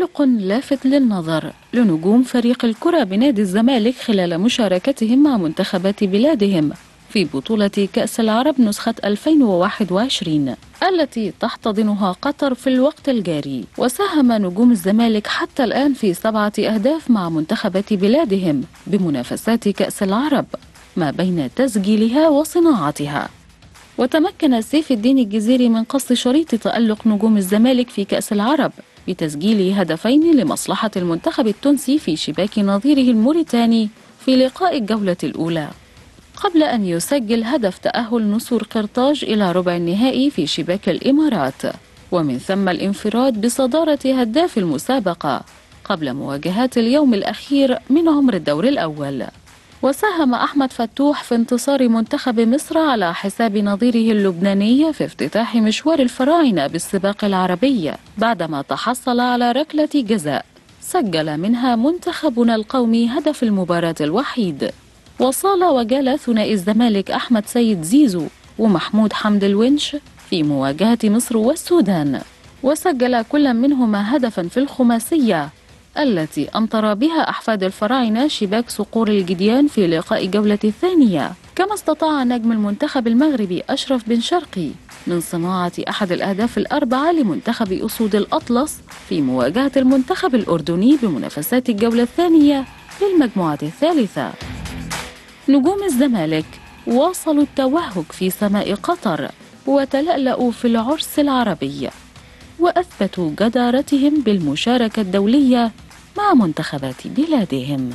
تألق لافت للنظر لنجوم فريق الكرة بنادي الزمالك خلال مشاركتهم مع منتخبات بلادهم في بطولة كأس العرب نسخة 2021 التي تحتضنها قطر في الوقت الجاري وساهم نجوم الزمالك حتى الآن في سبعة أهداف مع منتخبات بلادهم بمنافسات كأس العرب ما بين تسجيلها وصناعتها وتمكن سيف الدين الجزيري من قص شريط تألق نجوم الزمالك في كأس العرب بتسجيل هدفين لمصلحة المنتخب التونسي في شباك نظيره الموريتاني في لقاء الجولة الأولى قبل أن يسجل هدف تأهل نسور قرطاج إلى ربع النهائي في شباك الإمارات ومن ثم الانفراد بصدارة هداف المسابقة قبل مواجهات اليوم الأخير من عمر الدور الأول وساهم أحمد فتوح في انتصار منتخب مصر على حساب نظيره اللبناني في افتتاح مشوار الفراعنة بالسباق العربي بعدما تحصل على ركلة جزاء سجل منها منتخبنا القومي هدف المباراة الوحيد وصال وجال ثنائي الزمالك أحمد سيد زيزو ومحمود حمد الونش في مواجهة مصر والسودان وسجل كل منهما هدفا في الخماسية التي أمطر بها أحفاد الفراعنة شباك صقور الجديان في لقاء الجولة الثانية كما استطاع نجم المنتخب المغربي أشرف بن شرقي من صناعة أحد الأهداف الأربعة لمنتخب أسود الأطلس في مواجهة المنتخب الأردني بمنافسات الجولة الثانية للمجموعة الثالثة نجوم الزمالك واصلوا التوهج في سماء قطر وتلألأوا في العرس العربي وأثبتوا جدارتهم بالمشاركة الدولية مع منتخبات بلادهم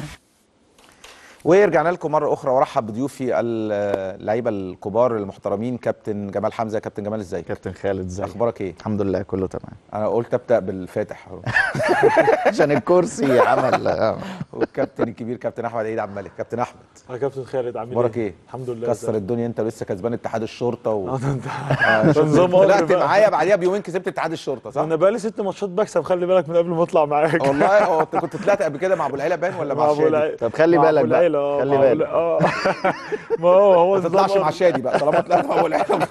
ورجعنا لكم مره اخرى وارحب بضيوفي اللعيبه الكبار المحترمين كابتن جمال حمزه كابتن جمال ازيك كابتن خالد ازيك اخبارك ايه الحمد لله كله تمام انا قلت ابدا بالفاتح عشان الكرسي عمل والكابتن الكبير كابتن احمد عيد عبد الملك كابتن احمد يا كابتن خالد عامل اخبارك ايه الحمد لله كسر الدنيا انت لسه كسبان اتحاد الشرطه و... اه ده انت آه، شفت نظام طلعت قبل بقى. معايا بعديها بيومين كسبت اتحاد الشرطه صح انا بقالي ست ماتشات بكسب خلي بالك من قبل ما اطلع معاك والله هو انت كنت طلعت قبل كده مع ابو العيله بان ولا مع أبو الشادي العيلة. طب خلي مع بالك أبو بقى. العيلة، اه خلي مع أبو بالك. العيلة، اه ما هو هو ما تطلعش نظام مع شادي بقى طالما طلعت مع ابو العيله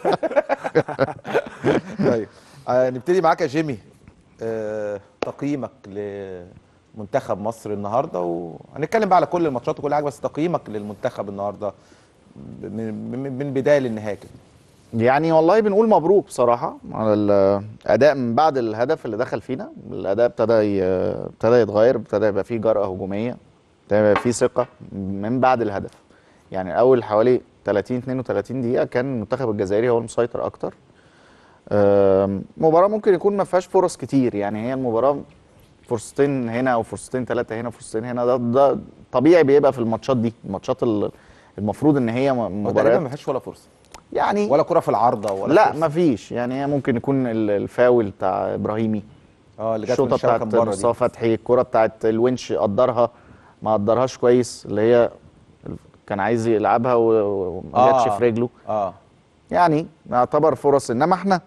طيب آه نبتدي معاك يا جيمي آه تقييمك لمنتخب مصر النهارده وهنتكلم بقى على كل الماتشات وكل حاجه بس تقييمك للمنتخب النهارده من, من, من بدايه للنهايه كده يعني والله بنقول مبروك بصراحه على الاداء من بعد الهدف اللي دخل فينا الاداء ابتدى ي- ابتدى يتغير ابتدى يبقى فيه جرأه هجوميه ابتدى يبقى فيه ثقه من بعد الهدف يعني اول حوالي 30 32 دقيقه كان المنتخب الجزائري هو المسيطر اكتر آم، مباراه ممكن يكون ما فيهاش فرص كتير يعني هي المباراه فرصتين هنا او فرصتين ثلاثه هنا فرصتين هنا ده, ده طبيعي بيبقى في الماتشات دي الماتشات ال- المفروض ان هي م- تقريبا ما مباريات فيهاش ولا فرصه يعني ولا كره في العارضه ولا لا فرصة. ما فيش يعني هي ممكن يكون ال- الفاول بتاع ابراهيمي اه اللي جت من الشوطه الشبكه بتاعت من بره دي مصطفى فتحي الكره بتاعت الونش قدرها ما قدرهاش كويس اللي هي كان عايز يلعبها و- و- وما آه. جاتش في رجله اه يعني يعتبر فرص انما احنا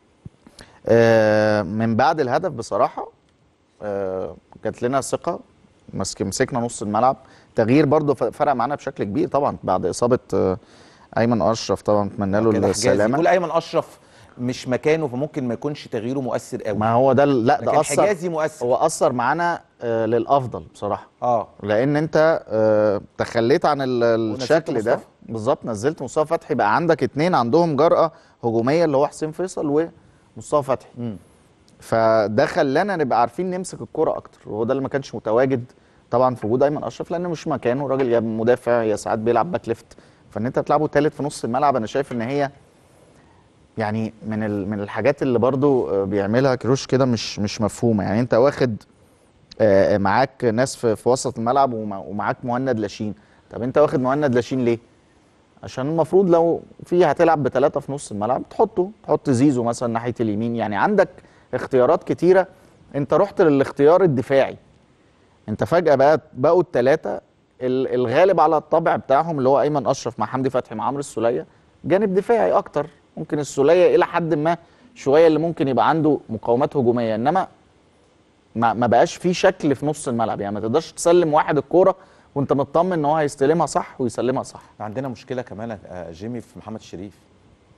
آه من بعد الهدف بصراحه آه جات لنا ثقه مسك مسكنا نص الملعب تغيير برضو ف- فرق معانا بشكل كبير طبعا بعد اصابه آه ايمن اشرف طبعا اتمنى له كده حجازي السلامه يقول ايمن اشرف مش مكانه فممكن ما يكونش تغييره مؤثر قوي ما هو ده ال- لا لكن ده اثر حجازي مؤثر هو اثر معانا آه للافضل بصراحه اه لان انت آه تخليت عن ال- ونزلت الشكل ده مصطفى. بالظبط نزلت مصطفى فتحي بقى عندك اتنين عندهم جرأة هجومية اللي هو حسين فيصل ومصطفى فتحي مم. فده خلانا نبقى عارفين نمسك الكرة اكتر وهو ده اللي ما كانش متواجد طبعا في وجود ايمن اشرف لان مش مكانه راجل يا مدافع يا ساعات بيلعب باك ليفت فان انت تلعبه تالت في نص الملعب انا شايف ان هي يعني من ال- من الحاجات اللي برضو آه، بيعملها كروش كده مش مش مفهومه يعني انت واخد آه، معاك ناس في, في وسط الملعب ومع- ومعاك مهند لاشين طب انت واخد مهند لاشين ليه عشان المفروض لو في هتلعب بثلاثه في نص الملعب تحطه تحط زيزو مثلا ناحيه اليمين يعني عندك اختيارات كتيره انت رحت للاختيار الدفاعي انت فجاه بقى بقوا الثلاثه الغالب على الطبع بتاعهم اللي هو ايمن اشرف مع حمدي فتحي مع عمرو السوليه جانب دفاعي اكتر ممكن السوليه الى حد ما شويه اللي ممكن يبقى عنده مقاومات هجوميه انما ما, ما بقاش في شكل في نص الملعب يعني ما تقدرش تسلم واحد الكوره وانت مطمن ان هو هيستلمها صح ويسلمها صح عندنا مشكله كمان يا جيمي في محمد شريف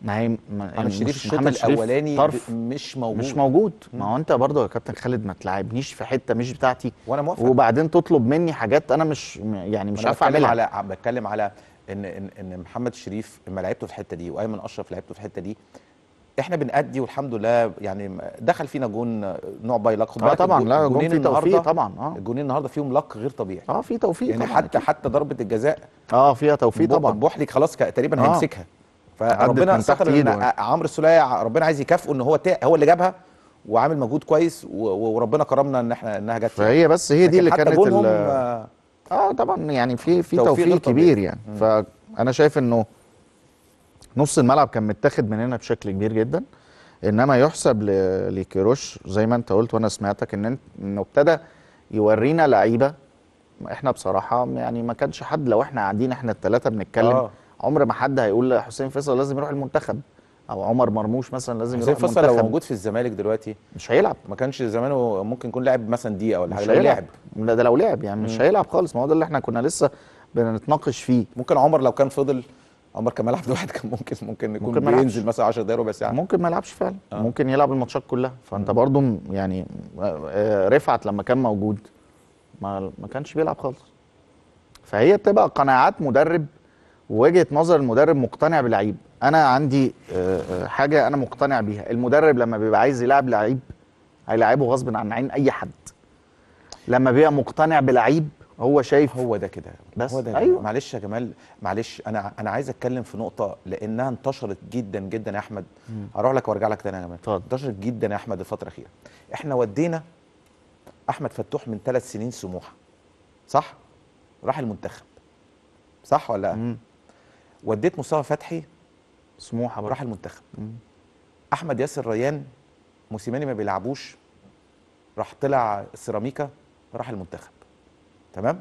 ما هي ما محمد مش شريف الشوط محمد شريف الاولاني طرف ب- مش موجود مش موجود ما هو انت برضه يا كابتن خالد ما تلعبنيش في حته مش بتاعتي وانا موافق وبعدين تطلب مني حاجات انا مش يعني مش أنا عارف بتكلم اعملها على بتكلم على ان ان ان محمد شريف لما لعبته في الحته دي وايمن اشرف لعبته في الحته دي احنا بنأدي والحمد لله يعني دخل فينا جون نوع باي لك خد اه بالك طبعا الجو- لا جون الجونين في توفيق النهارده طبعا اه الجونين النهارده فيهم لك غير طبيعي اه في توفيق يعني طبعا حتى أكيد. حتى ضربه الجزاء اه فيها توفيق بو- طبعا بوحلي خلاص ك- تقريبا آه. هيمسكها عدت فربنا من تحت ستر ان إيده. ع- عمرو السوليه ربنا عايز يكافئه ان هو تا- هو اللي جابها وعامل مجهود كويس و- و- وربنا كرمنا ان احنا انها جت فهي بس هي دي لكن اللي حتى كانت جونهم، ال- آه، اه طبعا يعني في في توفيق توفيق, غير طبيعي. كبير يعني فانا شايف انه نص الملعب كان متاخد مننا بشكل كبير جدا انما يحسب ل- لكيروش زي ما انت قلت وانا سمعتك ان انت انه ابتدى يورينا لعيبه احنا بصراحه يعني ما كانش حد لو احنا قاعدين احنا الثلاثه بنتكلم آه. آه. عمر ما حد هيقول حسين فيصل لازم يروح المنتخب او عمر مرموش مثلا لازم حسين يروح فيصل لو المنتخب موجود في الزمالك دلوقتي مش هيلعب ما كانش زمانه ممكن يكون لاعب مثلا دقيقه ولا مش حاجه لو هيلعب لعب لا ده لو لعب يعني مش هيلعب خالص ما هو ده اللي احنا كنا لسه بنتناقش فيه ممكن عمر لو كان فضل عمر كمال عبد الواحد كان ممكن ممكن يكون ممكن ما يلعبش. بينزل مثلا 10 دقايق ربع ساعه ممكن ما يلعبش فعلا آه. آه. ممكن يلعب الماتشات كلها فانت برضو م- يعني آه، رفعت لما كان موجود ما ما كانش بيلعب خالص فهي بتبقى قناعات مدرب ووجهه نظر المدرب مقتنع بلعيب انا عندي آه، آه، حاجه انا مقتنع بيها المدرب لما بيبقى عايز يلعب لعيب هيلاعبه غصب عن عين اي حد لما بيبقى مقتنع بلعيب هو شايف هو ده كده بس، هو ده أيوة. أيوة. معلش يا جمال معلش انا انا عايز اتكلم في نقطه لانها انتشرت جدا جدا يا احمد هروح لك وارجع لك تاني يا جمال اتفضل. انتشرت جدا يا احمد الفتره الاخيره احنا ودينا احمد فتوح من ثلاث سنين سموحه صح راح المنتخب صح ولا لا مم. وديت مصطفى فتحي سموحه برضه راح المنتخب احمد ياسر ريان موسيماني ما بيلعبوش راح طلع السيراميكا راح المنتخب تمام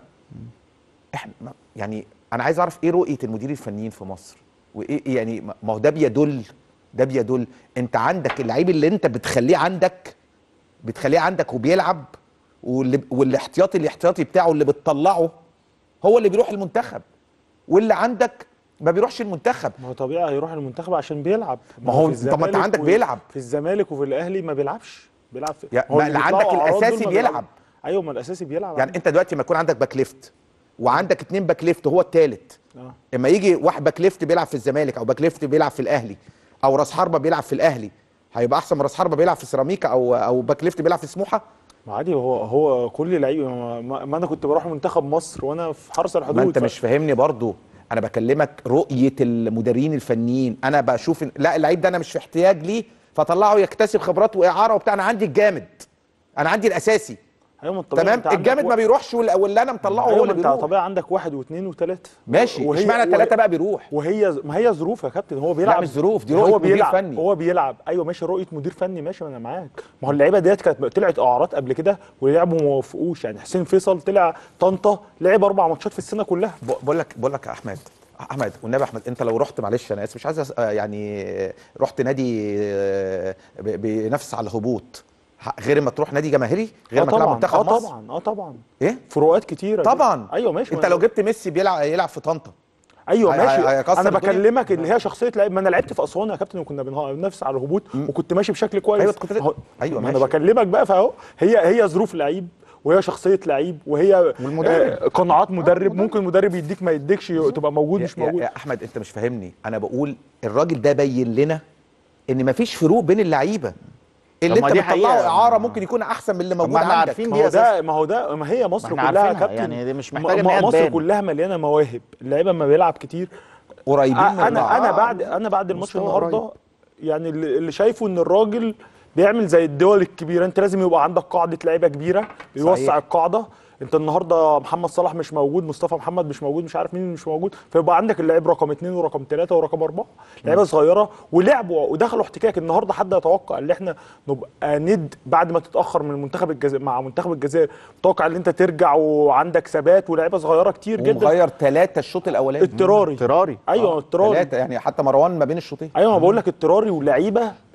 احنا ما- يعني انا عايز اعرف ايه رؤيه المدير الفنيين في مصر وايه إيه يعني ما ما هو ده بيدل ده بيدل انت عندك اللعيب اللي انت بتخليه عندك بتخليه عندك وبيلعب واللي والاحتياطي الاحتياطي بتاعه اللي بتطلعه هو اللي بيروح المنتخب واللي عندك ما بيروحش المنتخب ما هو طبيعي هيروح المنتخب عشان بيلعب ما هو- في طب ما انت الزمالك عندك و- بيلعب. في الزمالك وفي الاهلي ما بيلعبش بيلعب في يا- هو ما اللي اللي بيطلعوا عندك أعراض دول الأساسي ما بيلعب. بيلعبوا. ايوه ما الاساسي بيلعب يعني انت دلوقتي ما يكون عندك باك ليفت وعندك اتنين باك ليفت هو التالت آه. اما يجي واحد باك ليفت بيلعب في الزمالك او باك ليفت بيلعب في الاهلي او راس حربه بيلعب في الاهلي هيبقى احسن من راس حربه بيلعب في سيراميكا او او باك ليفت بيلعب في سموحه ما عادي هو هو كل لعيب ما, ما ما انا كنت بروح منتخب مصر وانا في حرس الحدود ما انت ف- مش فاهمني برضو انا بكلمك رؤيه المديرين الفنيين انا بشوف إن- لا اللعيب ده انا مش في احتياج ليه فطلعه يكتسب خبرات واعاره وبتاع انا عندي الجامد انا عندي الاساسي ايوه ما الطبيعي تمام انت عندك الجامد و- ما بيروحش وال- واللي انا مطلعه ايوه هو ما اللي انت بيروح طبيعي عندك واحد واثنين وثلاثه ماشي وهي- اشمعنى وهي- الثلاثه بقى بيروح وهي ما هي ظروف يا كابتن هو بيلعب مش ظروف، دي رؤية هو مدير بيلعب فني. هو بيلعب ايوه ماشي رؤيه مدير فني ماشي ما انا معاك ما هو اللعيبه ديت كانت طلعت اعارات قبل كده ولعبوا ما وفقوش يعني حسين فيصل طلع طنطا لعب اربع ماتشات في السنه كلها ب- بقول لك بقول لك يا احمد احمد والنبي يا احمد انت لو رحت معلش انا اسف مش عايز أس- آه يعني آه، رحت نادي آه، ب- بينافس على الهبوط ح- غير ما تروح نادي جماهيري غير اه ما تلعب طبعا منتخب اه مصر طبعا اه طبعا ايه فروقات كتيره طبعا ايوه ماشي انت ما لو أنا- جبت ميسي بيلعب يلعب في طنطا ايوه هي- ماشي هي- هيكسر انا الدنيا. بكلمك اللي هي شخصيه لعيب ما انا لعبت في اسوان يا كابتن وكنا بنها- بننافس على الهبوط وكنت ماشي بشكل كويس أيوة، كنت- أهو- أيوة، ما انا ماشي. بكلمك بقى فاهو هي هي ظروف لعيب وهي شخصيه لعيب وهي والمدرب. آه قناعات مدرب ممكن مدرب يديك ما يديكش تبقى موجود يا, مش يا, موجود يا احمد انت مش فاهمني انا بقول الراجل ده بين لنا ان مفيش فروق بين اللعيبه اللي طب ما انت دي بتطلعه حقيقة. اعاره ممكن يكون احسن من اللي موجود ما احنا عندك عارفين ما دي هو أساس. ده ما هو ده ما هي مصر ما احنا كلها يا عارفينها، كابتن يعني دي مش م- محتاجة إن م- هي مصر تبان. كلها مليانه مواهب اللعيبه ما بيلعب كتير قريبين من انا بعض. انا بعد انا بعد الماتش مستوى النهارده قريب. يعني اللي اللي شايفه ان الراجل بيعمل زي الدول الكبيره انت لازم يبقى عندك قاعده لعيبه كبيره بيوسع صحيح. القاعده انت النهارده محمد صلاح مش موجود مصطفى محمد مش موجود مش عارف مين مش موجود فيبقى عندك اللعيب رقم اثنين ورقم ثلاثه ورقم اربعه لعيبه صغيره ولعبوا ودخلوا احتكاك النهارده حد يتوقع ان احنا نبقى ند بعد ما تتاخر من المنتخب الجزائر مع منتخب الجزائر متوقع ان انت ترجع وعندك ثبات ولاعيبه صغيره كتير جدا ومغير ثلاثه الشوط الاولاني اضطراري اضطراري ايوه اضطراري ثلاثه يعني حتى مروان ما بين الشوطين ايوه ما بقول لك اضطراري ولعيبه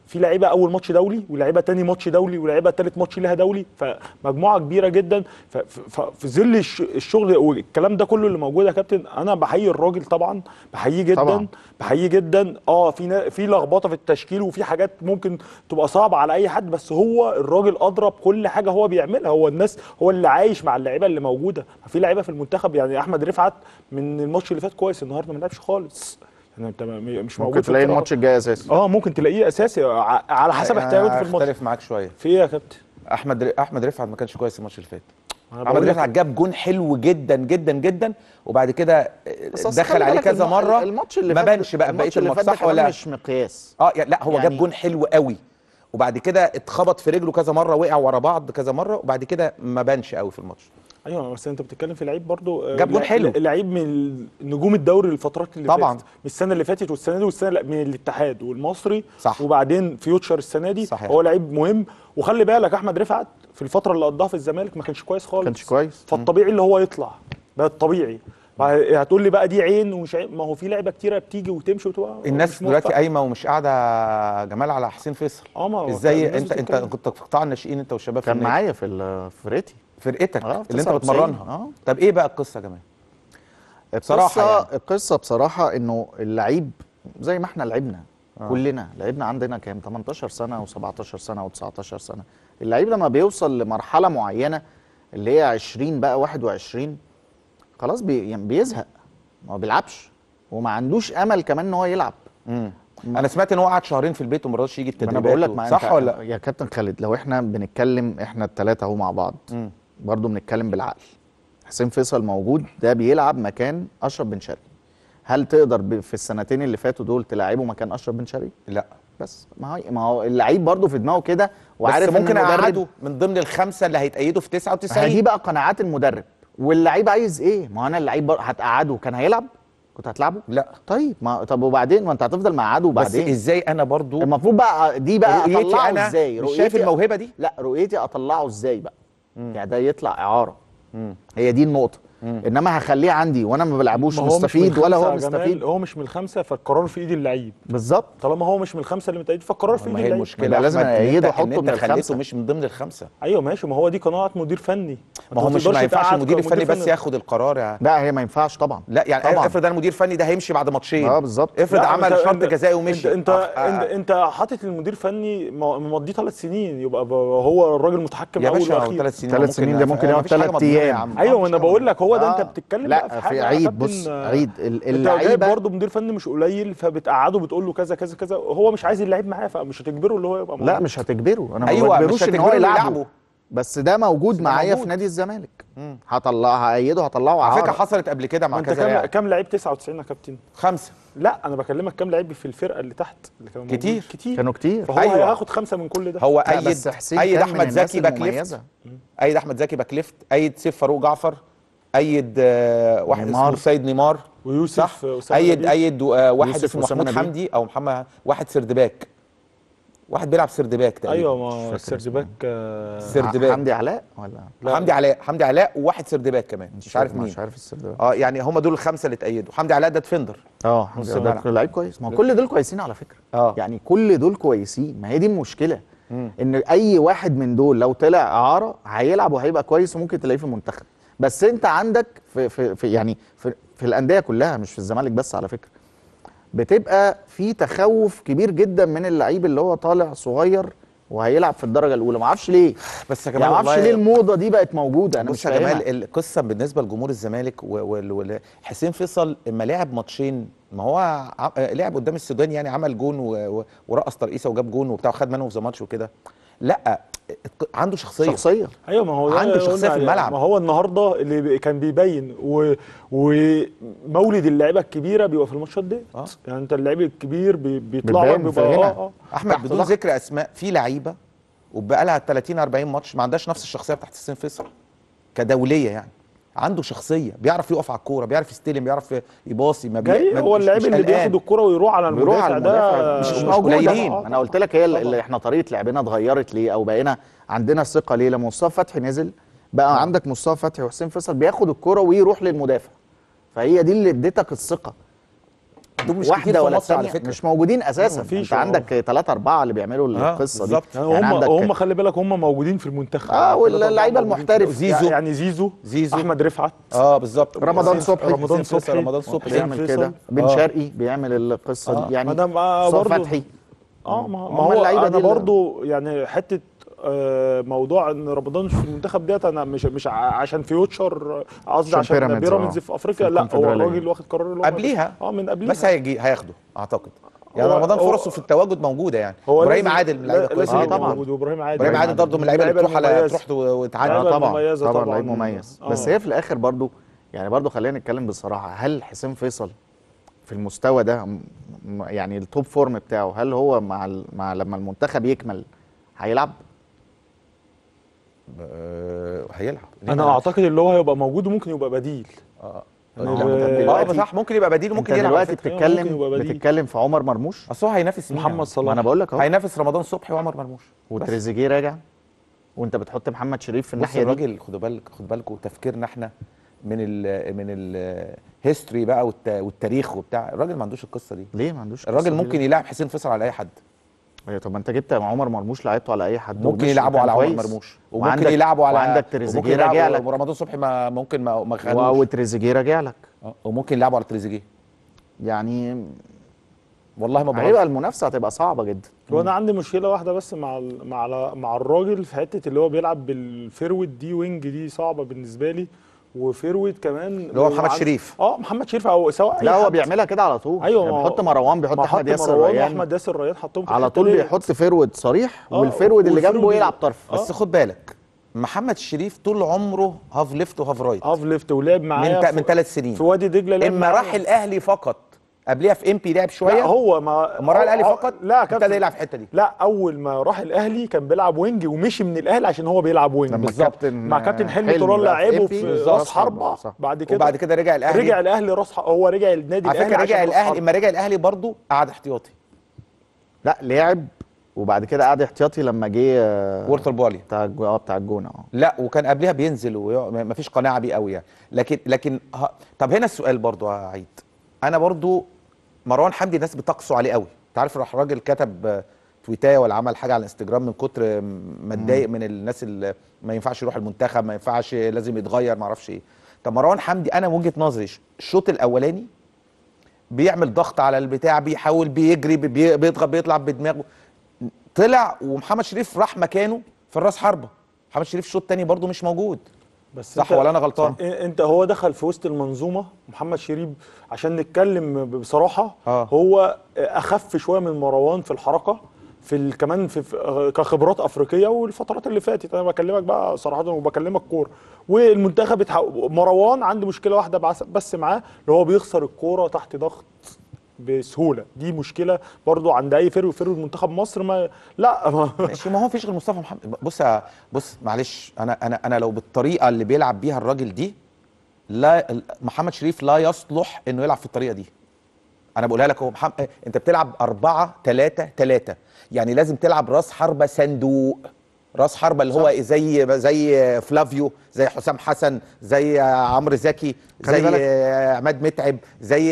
في لعيبه اول ماتش دولي ولاعيبه تاني ماتش دولي ولاعيبه تالت ماتش لها دولي فمجموعه كبيره جدا ف- ف- ففي ظل الش- الشغل والكلام ده كله اللي موجود يا كابتن انا بحيي الراجل طبعا بحييه جدا طبعاً. بحييه جدا اه في نا- في لخبطه في التشكيل وفي حاجات ممكن تبقى صعبه على اي حد بس هو الراجل ادرى بكل حاجه هو بيعملها هو الناس هو اللي عايش مع اللعيبه اللي موجوده في لعيبه في المنتخب يعني احمد رفعت من الماتش اللي فات كويس النهارده ما لعبش خالص يعني انت ما- مش موجود ممكن في تلاقي الفرقة. الماتش الجاي اساسي اه ممكن تلاقيه اساسي ع- على حسب احتياجاته في الماتش اختلف معاك شويه في ايه يا كابتن احمد ر- احمد رفعت ما كانش كويس الماتش اللي فات أنا احمد بقول لك- رفعت جاب جون حلو جدا جدا جدا وبعد كده بس أصل دخل خلي عليه بالك كذا الم- مره الماتش اللي ما فات- بانش بقى بقيه الماتش اللي الماتش فات ده صح كمان ولا مش مقياس اه يعني لا هو يعني- جاب جون حلو قوي وبعد كده اتخبط في رجله كذا مره وقع ورا بعض كذا مره وبعد كده ما بانش قوي في الماتش ايوه بس انت بتتكلم في لعيب برضو آه، جاب جون لع- حلو. لعيب من نجوم الدوري الفترات اللي طبعاً. فاتت من السنه اللي فاتت والسنه دي والسنه لا من الاتحاد والمصري صح. وبعدين فيوتشر السنه دي صحيح. هو لعيب مهم وخلي بالك احمد رفعت في الفتره اللي قضاها في الزمالك ما كانش كويس خالص كانش كويس. فالطبيعي اللي هو يطلع ده الطبيعي هتقول لي بقى دي عين ومش عين ما هو في لعيبه كتيره بتيجي وتمشي وتبقى الناس مش دلوقتي موفقة. قايمه ومش قاعده جمال على حسين فيصل اه ما هو ازاي الناس انت انت بتتكلم. كنت في قطاع الناشئين انت والشباب في كان النادي. معايا في ال- في فرقتي فرقتك آه، في اللي انت 99. بتمرنها آه. طب ايه بقى القصه يا جماعه بصراحة بصراحه يعني. يعني. القصه بصراحه انه اللعيب زي ما احنا لعبنا آه. كلنا لعبنا عندنا كام 18 سنه و17 سنه و19 سنه اللعيب لما بيوصل لمرحله معينه اللي هي 20 بقى 21 خلاص بي يعني بيزهق ما بيلعبش وما عندوش امل كمان ان هو يلعب امم انا سمعت ان هو قعد شهرين في البيت وما رضاش يجي ما التدريبات انا بقول لك و- ما صح أنت- ولا لا يا كابتن خالد لو احنا بنتكلم احنا الثلاثه اهو مع بعض مم. برضه بنتكلم بالعقل حسين فيصل موجود ده بيلعب مكان اشرف بن شرقي هل تقدر ب- في السنتين اللي فاتوا دول تلعبه مكان اشرف بن شرقي لا بس ما هو ما هو اللعيب برضه في دماغه كده وعارف بس إن ممكن المدرب- اقعده من ضمن الخمسه اللي هيتأيدوا في ما هي 99 دي بقى قناعات المدرب واللعيب عايز ايه ما هو انا اللعيب بر- هتقعده كان هيلعب كنت هتلعبه لا طيب ما طب وبعدين ما انت هتفضل مقعده بس وبعدين ازاي انا برضو المفروض بقى دي بقى رؤيتي اطلعه انا ازاي مش شايف رؤيتي- الموهبه دي لا رؤيتي اطلعه ازاي بقى يعني ده يطلع اعاره هي دي النقطه انما هخليه عندي وانا ما بلعبوش ما هو مش من مستفيد ولا الخمسة هو يا جمال، مستفيد هو مش من الخمسه فالقرار في ايد اللعيب بالظبط طالما هو مش من الخمسه اللي متأيد فالقرار في ايد ما هي اللعيب المشكله يبقى لازم أحمد، إن أأيده أنت- وأحطه إن انت من خليته الخمسة. مش من ضمن الخمسه ايوه ماشي ما هو دي قناعه مدير فني ما هو مش تقدرش ما ينفعش تقعد المدير كمدير الفني بس فني. ياخد القرار يعني لا هي ما ينفعش طبعا لا يعني طبعاً. افرض انا مدير فني ده هيمشي بعد ماتشين اه بالظبط افرض لا، عمل أنت- شرط أنت- جزائي ومشي انت انت أخ- انت, انت حاطط المدير فني م- ممضيه ثلاث سنين يبقى ب- هو الراجل متحكم يا اول باشا هو واخير ثلاث سنين ثلاث سنين ده ممكن يقعد مفيش حاجة ثلاث مضمونة يا ايام عم. ايوه مفيش وانا حاجة بقول لك هو ده آه. انت بتتكلم لا، بقى في في حاجه يا عيد، كابتن، بص، آه، عيد، ال- انت جايب اللعيبة- برضه مدير فني مش قليل فبتقعده بتقول له كذا كذا كذا هو مش عايز اللعيب معاه فمش هتجبره اللي هو يبقى لا موجود. مش هتجبره انا ما أيوة، مش بجبروش ان هتجبره هو إنه يلعبه يلعبه. بس ده موجود ده معايا موجود. في نادي الزمالك هطلع هأيده هطلعه على فكره عارة. حصلت قبل كده ما مع انت كذا كام لاعب كام لعيب 99 يا كابتن خمسه لا انا بكلمك كام لعيب في الفرقه اللي تحت اللي كانوا موجودين. كتير. كتير كانوا كتير فهو أيوة. هياخد خمسه من كل ده هو لا، ايد بس حسين ايد كان من احمد الناس زكي باك ليفت المميزة. ايد احمد زكي باك ليفت ايد سيف فاروق جعفر ايد آه، واحد نيمار. اسمه سيد نيمار ويوسف صح أسامة ايد نبيل. ايد آه، واحد يوسف اسمه أسامة محمود نبيل. حمدي او محمد واحد سردباك واحد بيلعب سردباك تقريبا ايوه ما فاكر السيرجباك آه، سردباك حمدي علاء ولا لا. حمدي علاء حمدي علاء وواحد سردباك كمان مش عارف مين مش عارف السر اه يعني هم دول الخمسه اللي اتأيدوا حمدي علاء ده ديفندر اه حمدي نص علاء الملعب. ده لعيب كويس ما هو كل دول كويسين على فكره اه يعني كل دول كويسين ما هي دي المشكله ان اي واحد من دول لو طلع اعاره هيلعب وهيبقى كويس وممكن تلاقيه في المنتخب بس انت عندك في في, في يعني في, في الانديه كلها مش في الزمالك بس على فكره بتبقى في تخوف كبير جدا من اللعيب اللي هو طالع صغير وهيلعب في الدرجه الاولى ما اعرفش ليه بس يا يعني جماعه ما اعرفش والله- ليه الموضه دي بقت موجوده انا بص مش يا جمال فاهمها القصه بالنسبه لجمهور الزمالك و- وال- وال- حسين فيصل اما لعب ماتشين ما هو ع- لعب قدام السودان يعني عمل جون و- و- ورقص ترقيصه وجاب جون وبتاع وخد مان اوف ذا ماتش وكده لا عنده شخصيه شخصيه ايوه ما هو ده عنده شخصية قلنا في الملعب. ما هو النهارده اللي بي- كان بيبين و... ومولد اللعيبه الكبيره بيبقى في الماتشات دي آه. يعني انت اللعيب الكبير بي... بيطلع بتبان لك في بيبقى هنا. اه اه احمد تحت بدون ضغط. ذكر اسماء في لعيبه وبقى لها 30 40 ماتش ما عندهاش نفس الشخصيه بتاعت حسين فيصل كدوليه يعني عنده شخصيه بيعرف يقف على الكوره بيعرف يستلم بيعرف يباصي ما بي... جاي ما هو مش- اللعيب مش اللي قلقان. بياخد الكرة ويروح على بيروح المدافع على ده المدافع مش, مش مش موجوده قليلين. انا قلت لك هي طبعاً. اللي احنا طريقه لعبنا اتغيرت ليه او بقينا عندنا ثقه ليه لما مصطفى فتحي نزل بقى عندك مصطفى فتحي وحسين فيصل بياخد الكرة ويروح للمدافع فهي دي اللي اديتك الثقه دول مش كتير واحده في ولا مصر على الثانيه فكره مش موجودين اساسا مفيش، انت آه. عندك ثلاثة أربعة اللي بيعملوا آه، القصة دي بالظبط. يعني يعني هم عندك هم خلي بالك هم موجودين في المنتخب آه، ثلاثة واللعيبة أربعة موجودين المحترف. في- زيزو. يعني زيزو زيزو. احمد رفعت اه بالظبط رمضان حسين- صبحي. رمضان حسين فيصل، صبحي. رمضان صبحي حسين بيعمل فيصل. كده بن آه. شرقي بيعمل القصة آه. دي يعني ما ده ما مصطفى برضه- فتحي اه ما, هم ما هو اللعيبة انا دي اللي- برضو يعني حته آه، موضوع ان رمضان مش في المنتخب ديت انا مش مش ع- عشان فيوتشر قصدي عشان عشان بيراميدز، بيراميدز آه. في افريقيا في لا هو الكونفدرالية. الراجل واخد قرار اللي هو قبليها اه من قبليها بس هيجي هياخده اعتقد يعني هو- رمضان هو- فرصه في التواجد موجوده يعني هو ابراهيم لازم- عادل من اللعيبه لا- كويسه لازم آه، جدا يبقى طبعاً. موجود وابراهيم عادل ابراهيم عادل برضه من اللعيبه اللي اللعيبة بتروح على المميزة. تروح وتعدي لعيبة اه طبعا مميزة طبعا طبعاً. لعيب مميز آه. بس هي في الاخر برضو يعني برضو خلينا نتكلم بصراحه هل حسين فيصل في المستوى ده م- م- يعني التوب فورم بتاعه هل هو مع ال... مع لما المنتخب يكمل هيلعب آه، هيلعب ليه انا ما يلعبش؟ اعتقد اللي هو هيبقى موجود وممكن يبقى بديل اه يعني لا، ال- اه صح ممكن يبقى بديل انت ممكن يلعب على دلوقتي فكرة. ممكن بتتكلم يبقى بديل. بتتكلم في عمر مرموش اصل هو هينافس مين محمد يعني؟ صلاح ما انا بقول لك اهو هينافس رمضان صبحي وعمر مرموش بس. وتريزيجيه راجع وانت بتحط محمد شريف في بص الناحيه دي الراجل خدوا بالك خد بالكم تفكيرنا احنا من ال من الهيستوري بقى والت- والتاريخ وبتاع الراجل ما عندوش القصه دي ليه ما عندوش الراجل القصة دي ممكن يلاعب حسين فيصل على اي حد ايوه طب ما انت جبت عمر مرموش لعبته على اي حد ممكن ومشي يلعبوا وكان على عمر كويس. مرموش وممكن وعندك- يلعبوا على وعندك وممكن تريزيجيه يلعبوا- راجع لك ورمضان صبحي ما ممكن ما ما و- خدوش وتريزيجيه راجع لك آه، وممكن يلعبوا على تريزيجيه يعني والله ما هيبقى بهزر المنافسه هتبقى صعبه جدا هو انا عندي مشكله واحده بس مع ال- مع ال- مع الراجل في حته اللي هو بيلعب بالفيرود دي وينج دي صعبه بالنسبه لي وفيرود كمان اللي هو محمد عن- شريف. اه محمد شريف او سواء لا أي هو حد. بيعملها كده على طول ايوه يعني ما هو- بيحط مروان بيحط ما احمد حط ياسر مروان ريان واحمد ياسر ريان حطهم في على الحتة طول دي. بيحط فيرود صريح آه، والفيرود اللي والفيرود جنبه دي- يلعب طرف بس خد بالك محمد شريف طول عمره هاف ليفت وهاف رايت هاف ليفت ولعب معايا من تا- في- من ثلاث سنين في وادي دجله لعب اما معايا. راح الاهلي فقط قبلها في ام بي لعب شويه لا هو ما اما راح الاهلي هو- فقط لا كابتن ابتدى يلعب في الحته دي لا اول ما راح الاهلي كان بيلعب وينج ومشي من الاهلي عشان هو بيلعب وينج لما بالظبط. الكابتن مع كابتن حلمي حلمي طولان بقى في لعبه إم في بي بالظبط. راس حربه صح. بعد كده وبعد كده رجع الاهلي رجع الاهلي راس ح- هو رجع النادي على الاهلي فكره رجع عشان راس الاهلي حربة. اما رجع الاهلي برضه قعد احتياطي لا لعب وبعد كده قعد احتياطي لما جه آه، وورتر بوالي بتاع الجو- اه بتاع الجونه اه لا وكان قبلها بينزل وما فيش قناعه بيه قوي يعني لكن لكن ه... طب هنا السؤال برضو يا عيد انا برضو مروان حمدي الناس بتقسو عليه قوي انت عارف راح راجل كتب آه، تويتايه ولا عمل حاجه على الانستجرام من كتر ما اتضايق من الناس اللي ما ينفعش يروح المنتخب ما ينفعش لازم يتغير ما اعرفش ايه طب مروان حمدي انا من وجهه نظري الشوط الاولاني بيعمل ضغط على البتاع بيحاول بيجري بي- بيضغط بيطلع بدماغه طلع ومحمد شريف راح مكانه في الراس حربه محمد شريف الشوط الثاني برضه مش موجود بس صح أنت- ولا أنا غلطان؟ إن- انت هو دخل في وسط المنظومه محمد شريف عشان نتكلم ب- بصراحه آه. هو اخف شويه من مروان في الحركه في ال- كمان في في- كخبرات افريقيه والفترات اللي فاتت انا بكلمك بقى صراحه وبكلمك كوره والمنتخب اتح- مروان عنده مشكله واحده بس- بس معاه اللي هو بيخسر الكوره تحت ضغط بسهوله دي مشكله برضو عند اي فريق فريق منتخب مصر ما لا ما ماشي ما هو مفيش غير مصطفى محمد بص يا بص معلش انا انا انا لو بالطريقه اللي بيلعب بيها الراجل دي لا محمد شريف لا يصلح انه يلعب في الطريقه دي انا بقولها لك هو محمد انت بتلعب 4 3 3 يعني لازم تلعب راس حربه صندوق راس حربه اللي هو زي زي فلافيو زي حسام حسن زي عمرو زكي خلي زي بالك. عماد متعب زي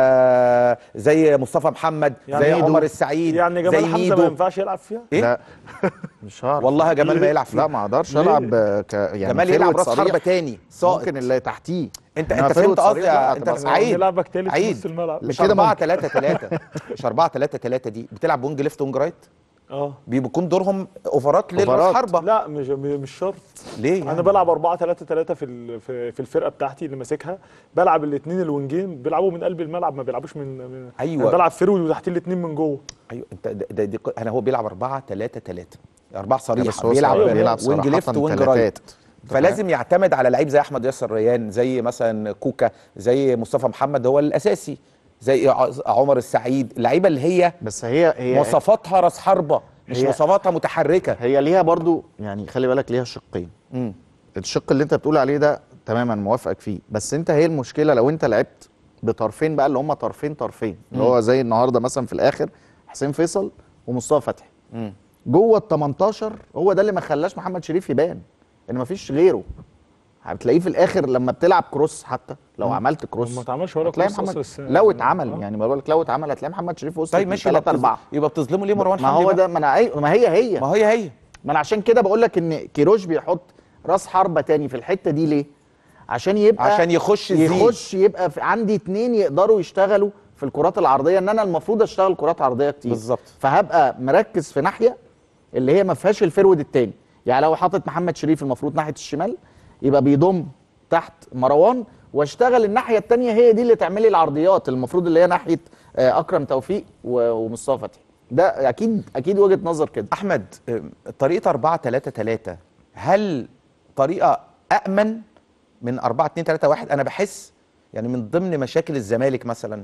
زي مصطفى محمد زي ميدو. عمر السعيد يعني زي جمال حمزه ما ميدو ينفعش يلعب فيها ايه لا مش هعرف والله يا جمال ما يلعب فيه لا ما اقدرش ليه؟ العب آه، ك يعني جمال يلعب فيرود راس صريح. حربه تاني ساقط ممكن اللي تحتيه انت إنما انت فيرود فهمت قصدي صريح لا، يا- انت هتبقى صعبة. عيد نلعبك تالت في عيد نص الملعب مش كده 4 ممكن. 3 3 مش 4 3 3 دي بتلعب وينج ليفت وينج رايت اه بيكون دورهم اوفرات للراس أوفرات. حربه لا مش مش شرط ليه يعني؟ انا بلعب 4 3 3 في ال- في في الفرقه بتاعتي اللي ماسكها بلعب الاثنين الوينجين بيلعبوا من قلب الملعب ما بيلعبوش من, من أيوة. أنا بلعب فيرود وتحتيه الاثنين من جوه ايوه انت ده, ده دي انا هو بيلعب 4 3 3 4 لا، صريح بس هو بيلعب صراحة بيلعب وينج صراحة ليفت وينج تلاتات. رايت فلازم يعتمد على لعيب زي احمد ياسر ريان زي مثلا كوكا زي مصطفى محمد هو الاساسي زي ع- عمر السعيد اللعيبه اللي هي بس هي هي مواصفاتها راس حربه مش هي- مواصفاتها متحركه هي ليها برضو يعني خلي بالك ليها شقين امم الشق اللي انت بتقول عليه ده تماما موافقك فيه بس انت هي المشكله لو انت لعبت بطرفين بقى اللي هم طرفين طرفين اللي هو زي النهارده مثلا في الاخر حسين فيصل ومصطفى فتحي امم جوه ال 18 هو ده اللي ما خلاش محمد شريف يبان ان ما فيش غيره هتلاقيه في الاخر لما بتلعب كروس حتى لو عملت كروس ما اتعملش ولا هتلاقي كروس محمد أصلاً الس- لو اتعمل آه. يعني بقول لك لو اتعمل هتلاقي محمد شريف وسط طيب ماشي يبقى 3 بتظ- 4 يبقى بتظلموا ليه مروان ما حمدي هو بقى؟ ده ما انا أي- ما هي هي ما هي هي ما انا عشان كده بقول لك ان كيروش بيحط راس حربة تاني في الحته دي ليه؟ عشان يبقى عشان يخش زيد. يخش يبقى في عندي اتنين يقدروا يشتغلوا في الكرات العرضيه ان انا المفروض اشتغل كرات عرضيه كتير بالظبط. فهبقى مركز في ناحيه اللي هي ما فيهاش الفرود التاني يعني لو حاطط محمد شريف المفروض ناحيه الشمال يبقى بيضم تحت مروان واشتغل الناحيه التانيه هي دي اللي تعمل لي العرضيات المفروض اللي هي ناحيه آه، اكرم توفيق و- ومصطفى فتحي ده اكيد اكيد وجهه نظر كده احمد أم، طريقه 4 3 3 هل طريقه امن من 4 2 3 1 انا بحس يعني من ضمن مشاكل الزمالك مثلا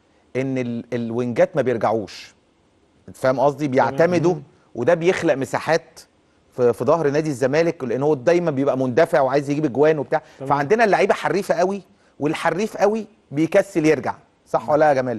ان ال- الوينجات ما بيرجعوش أنت فاهم قصدي بيعتمدوا وده بيخلق مساحات في في ظهر نادي الزمالك لان هو دايما بيبقى مندفع وعايز يجيب اجوان وبتاع فعندنا اللعيبه حريفه قوي والحريف قوي بيكسل يرجع صح ولا يا جمال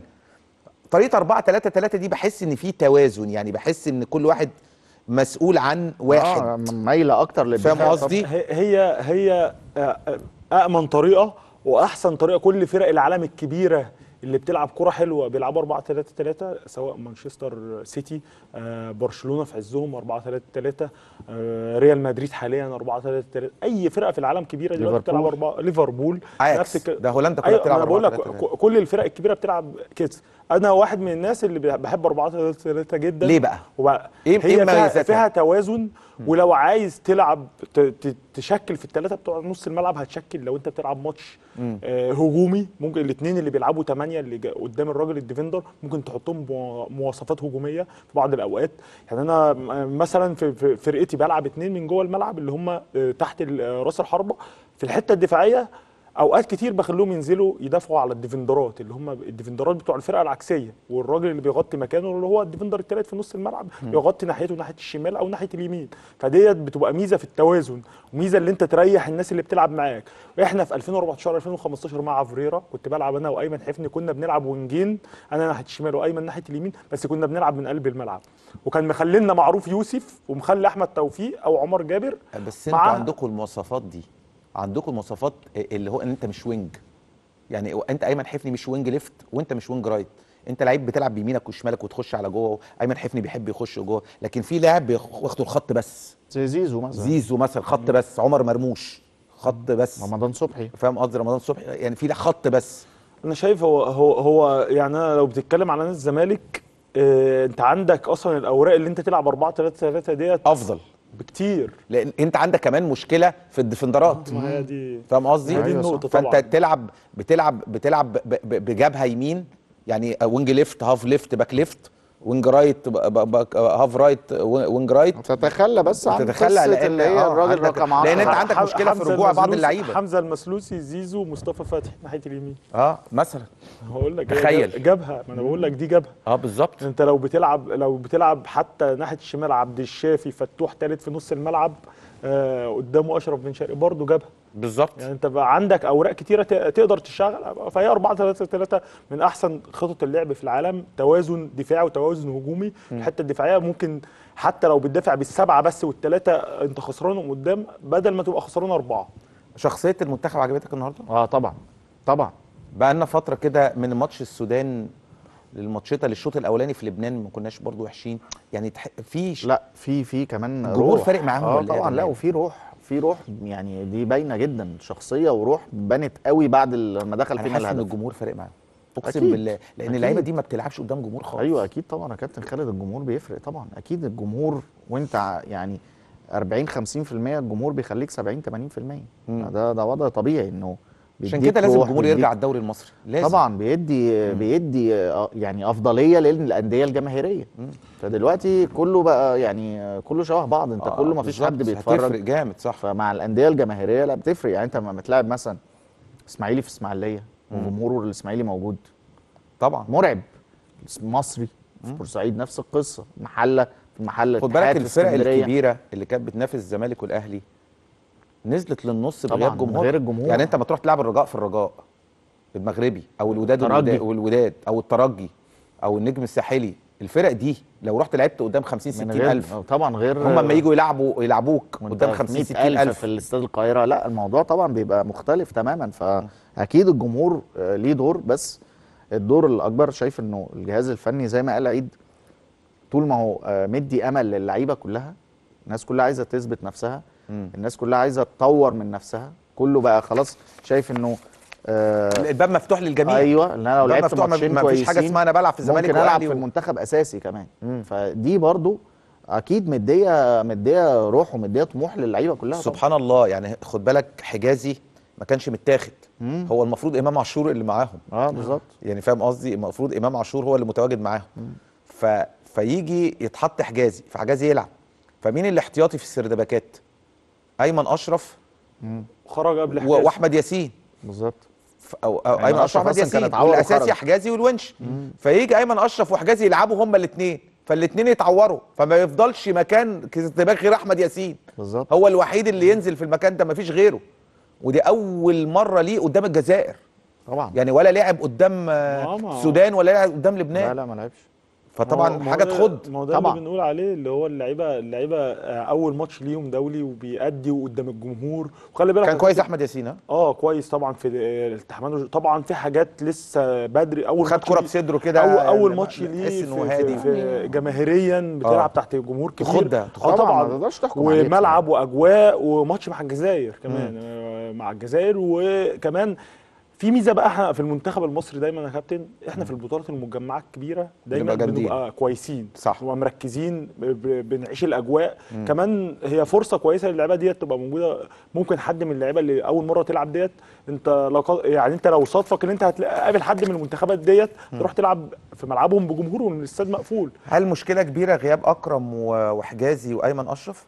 طريقه 4 3 3 دي بحس ان في توازن يعني بحس ان كل واحد مسؤول عن واحد آه مايله اكتر للدفاع فاهم قصدي؟ طبعاً. هي هي هي آه، آه، امن طريقه واحسن طريقه كل فرق العالم الكبيره اللي بتلعب كرة حلوه بيلعبوا 4 3 3 سواء مانشستر سيتي آه، برشلونه في عزهم 4 3 3 آه، ريال مدريد حاليا 4 3 3 اي فرقه في العالم كبيره دلوقتي بتلعب ليفربول. 4 ليفربول اياكس الك- ده هولندا كلها ايوه بتلعب انا بقول لك 4 3 ك- كل الفرق الكبيره بتلعب كده انا واحد من الناس اللي بحب 4 3 3 جدا ليه بقى؟ وبقى إيه- هي إيه فيها, مميزاتها؟ فيها توازن ولو عايز تلعب ت- ت- تشكل في الثلاثه بتوع نص الملعب هتشكل لو انت بتلعب ماتش آه هجومي ممكن الاثنين اللي بيلعبوا ثمانيه اللي جا- قدام الراجل الديفندر ممكن تحطهم بموا- مواصفات هجوميه في بعض الاوقات يعني انا م- مثلا في في فرقتي بلعب اثنين من جوه الملعب اللي هم آه، تحت ال- آه، راس الحربه في الحته الدفاعيه اوقات كتير بخليهم ينزلوا يدافعوا على الديفندرات اللي هم الديفندرات بتوع الفرقه العكسيه والراجل اللي بيغطي مكانه اللي هو الديفندر الثالث في نص الملعب يغطي ناحيته ناحيه الشمال او ناحيه اليمين فديت بتبقى ميزه في التوازن وميزه اللي انت تريح الناس اللي بتلعب معاك واحنا في 2014 2015 مع فريرا كنت بلعب انا وايمن حفني كنا بنلعب وينجين انا ناحيه الشمال وايمن ناحيه اليمين بس كنا بنلعب من قلب الملعب وكان مخلينا معروف يوسف ومخلي احمد توفيق او عمر جابر بس انتوا مع- عندكم المواصفات دي عندكم المواصفات اللي هو ان انت مش وينج يعني انت ايمن حفني مش وينج ليفت وانت مش وينج رايت انت لعيب بتلعب بيمينك وشمالك وتخش على جوه ايمن حفني بيحب يخش جوه لكن في لاعب بياخدوا الخط بس زي زيزو مثلا زيزو مثلا خط بس عمر مرموش خط بس رمضان صبحي فاهم قصدي رمضان صبحي يعني في خط بس انا شايف هو هو هو يعني انا لو بتتكلم على نادي الزمالك آه انت عندك اصلا الاوراق اللي انت تلعب 4 3 3 ديت افضل بكتير لان انت عندك كمان مشكله في الديفندرات ما هي دي فاهم قصدي؟ هي دي أيوة النقطه فانت طبعا تلعب بتلعب بتلعب ب- ب- بجبهه يمين يعني وينج ليفت هاف ليفت باك ليفت وينج رايت ب- ب- ب- هاف رايت وينج رايت تتخلى بس عن تتخلى قصة لأن- اللي هي آه، الراجل عندك- رقم 10 لأن أنت عندك ح- مشكلة في حمزة رجوع بعض المسلوسي- اللعيبة. حمزه المسلوسي زيزو مصطفى فتحي ناحيه اليمين اه مثلا هقول لك هي تخيل. جب- جبهه ما انا بقول لك دي جبهه اه بالظبط انت لو بتلعب لو بتلعب حتى ناحيه الشمال عبد الشافي فتوح ثالث في نص الملعب آه قدامه اشرف بن شرقي برضه جبهه بالظبط يعني انت بقى عندك اوراق كتيره ت- تقدر تشتغل فهي 4 3 3 من احسن خطط اللعب في العالم توازن دفاعي وتوازن هجومي الحته الدفاعيه ممكن حتى لو بتدافع بالسبعه بس والثلاثه انت خسرانهم قدام بدل ما تبقى خسران اربعه شخصيه المنتخب عجبتك النهارده؟ اه طبعا طبعا بقى لنا فتره كده من ماتش السودان للماتشيتا للشوط الاولاني في لبنان ما كناش برضو وحشين يعني تح... في ش... لا في في كمان الجمهور روح فارق معاهم اه ولا ايه يا طبعا لا جماعة؟ وفي روح في روح يعني دي باينه جدا شخصيه وروح بنت قوي بعد لما دخل انا فينا حاسس ان الهدف الجمهور فارق معاهم اقسم أكيد. بالله لان أكيد. اللعيبه دي ما بتلعبش قدام جمهور خالص ايوه اكيد طبعا يا كابتن خالد الجمهور بيفرق طبعا اكيد الجمهور وانت ع- يعني 40 50% الجمهور بيخليك 70 80% ده ده وضع طبيعي انه عشان بيديك كده لازم روح، الجمهور بيديك- يرجع الدوري المصري لازم طبعا بيدي بيدي آه، يعني افضليه للانديه الجماهيريه فدلوقتي كله بقى يعني كله شبه بعض انت آه، كله ما فيش حد بالظبط. بيتفرج هتفرق جامد صح فمع الانديه الجماهيريه لا بتفرق يعني انت لما بتلاعب مثلا اسماعيلي في اسماعيليه وجمهور الاسماعيلي موجود طبعا مرعب مصري في بورسعيد نفس القصه محله في محله خد بالك الفرق الكبيره اللي كانت بتنافس الزمالك والاهلي نزلت للنص طبعاً، بغياب من جمهور غير الجمهور. يعني انت ما تروح تلعب الرجاء في الرجاء المغربي او الوداد الترجي. والودا- والوداد او الترجي او النجم الساحلي الفرق دي لو رحت لعبت قدام 50 60 من غير الف طبعا غير هم لما يجوا يلعبوا يلعبوك وانت قدام في 50 60 100,000 الف في الاستاد القاهره لا الموضوع طبعا بيبقى مختلف تماما فاكيد الجمهور آه، ليه دور بس الدور الاكبر شايف انه الجهاز الفني زي ما قال عيد طول ما هو آه، مدي امل للعيبه كلها الناس كلها عايزه تثبت نفسها مم. الناس كلها عايزه تطور من نفسها كله بقى خلاص شايف انه آه الباب مفتوح للجميع ايوه ان انا لو الباب لعبت مفتوح، ما- ماتشين ما كويسين فيش حاجه اسمها انا بلعب في الزمالك ممكن العب والاهلي في و- المنتخب اساسي كمان مم. فدي برضو اكيد مديه مديه روح ومديه طموح للعيبه كلها طبعاً. سبحان الله يعني خد بالك حجازي ما كانش متاخد مم. هو المفروض امام عاشور اللي معاهم اه بالظبط يعني فاهم قصدي المفروض امام عاشور هو اللي متواجد معاهم ف... فيجي يتحط حجازي فحجازي يلعب فمين الاحتياطي في السردباكات ايمن اشرف خرج قبل و... حجازي واحمد ياسين بالظبط ف... او, أو أيمن ايمن اشرف أشرف واحمد أصلاً ياسين كان اتعور والاساسي وخرج. حجازي والونش فيجي ايمن اشرف وحجازي يلعبوا هما الاثنين فالاثنين يتعوروا فما يفضلش مكان سردباك غير احمد ياسين بالظبط هو الوحيد اللي ينزل في المكان ده مفيش غيره ودي اول مره ليه قدام الجزائر طبعا يعني ولا لعب قدام آه، آه، ما- السودان ولا لعب قدام لا لبنان لا ما لعبش فطبعا ما هو- حاجه ما هو ده- تخض ما هو ده طبعاً. اللي بنقول عليه اللي هو اللعيبه اللعيبه آه، اول ماتش ليهم دولي وبيأدي قدام الجمهور وخلي بالك كان يا كويس كابتن- احمد ياسين ها اه كويس طبعا في آه، الالتحامات طبعا في حاجات لسه بدري اول خد ماتش كرة ليه- بصدره كده اول اول لما- ماتش ليه تحس في, انه في, هادي في جماهيريا بتلعب تحت جمهور كبير تخضها، اه تخضها. طبعاً، ما طبعا تقدرش تحكم عليه وملعب واجواء وماتش مع الجزائر كمان آه، مع الجزائر وكمان في ميزه بقى احنا في المنتخب المصري دايما يا كابتن احنا في البطولات المجمعات الكبيره دايما بنبقى جامدين. بنبقى كويسين صح. ومركزين ب- ب- بنعيش الاجواء كمان هي فرصه كويسه للعيبه ديت تبقى موجوده ممكن حد من اللعيبه اللي اول مره تلعب ديت انت لو قا- يعني انت لو صادفك ان انت هتقابل حد من المنتخبات ديت تروح تلعب في ملعبهم بجمهور والاستاد مقفول هل مشكله كبيره غياب اكرم و- وحجازي وايمن اشرف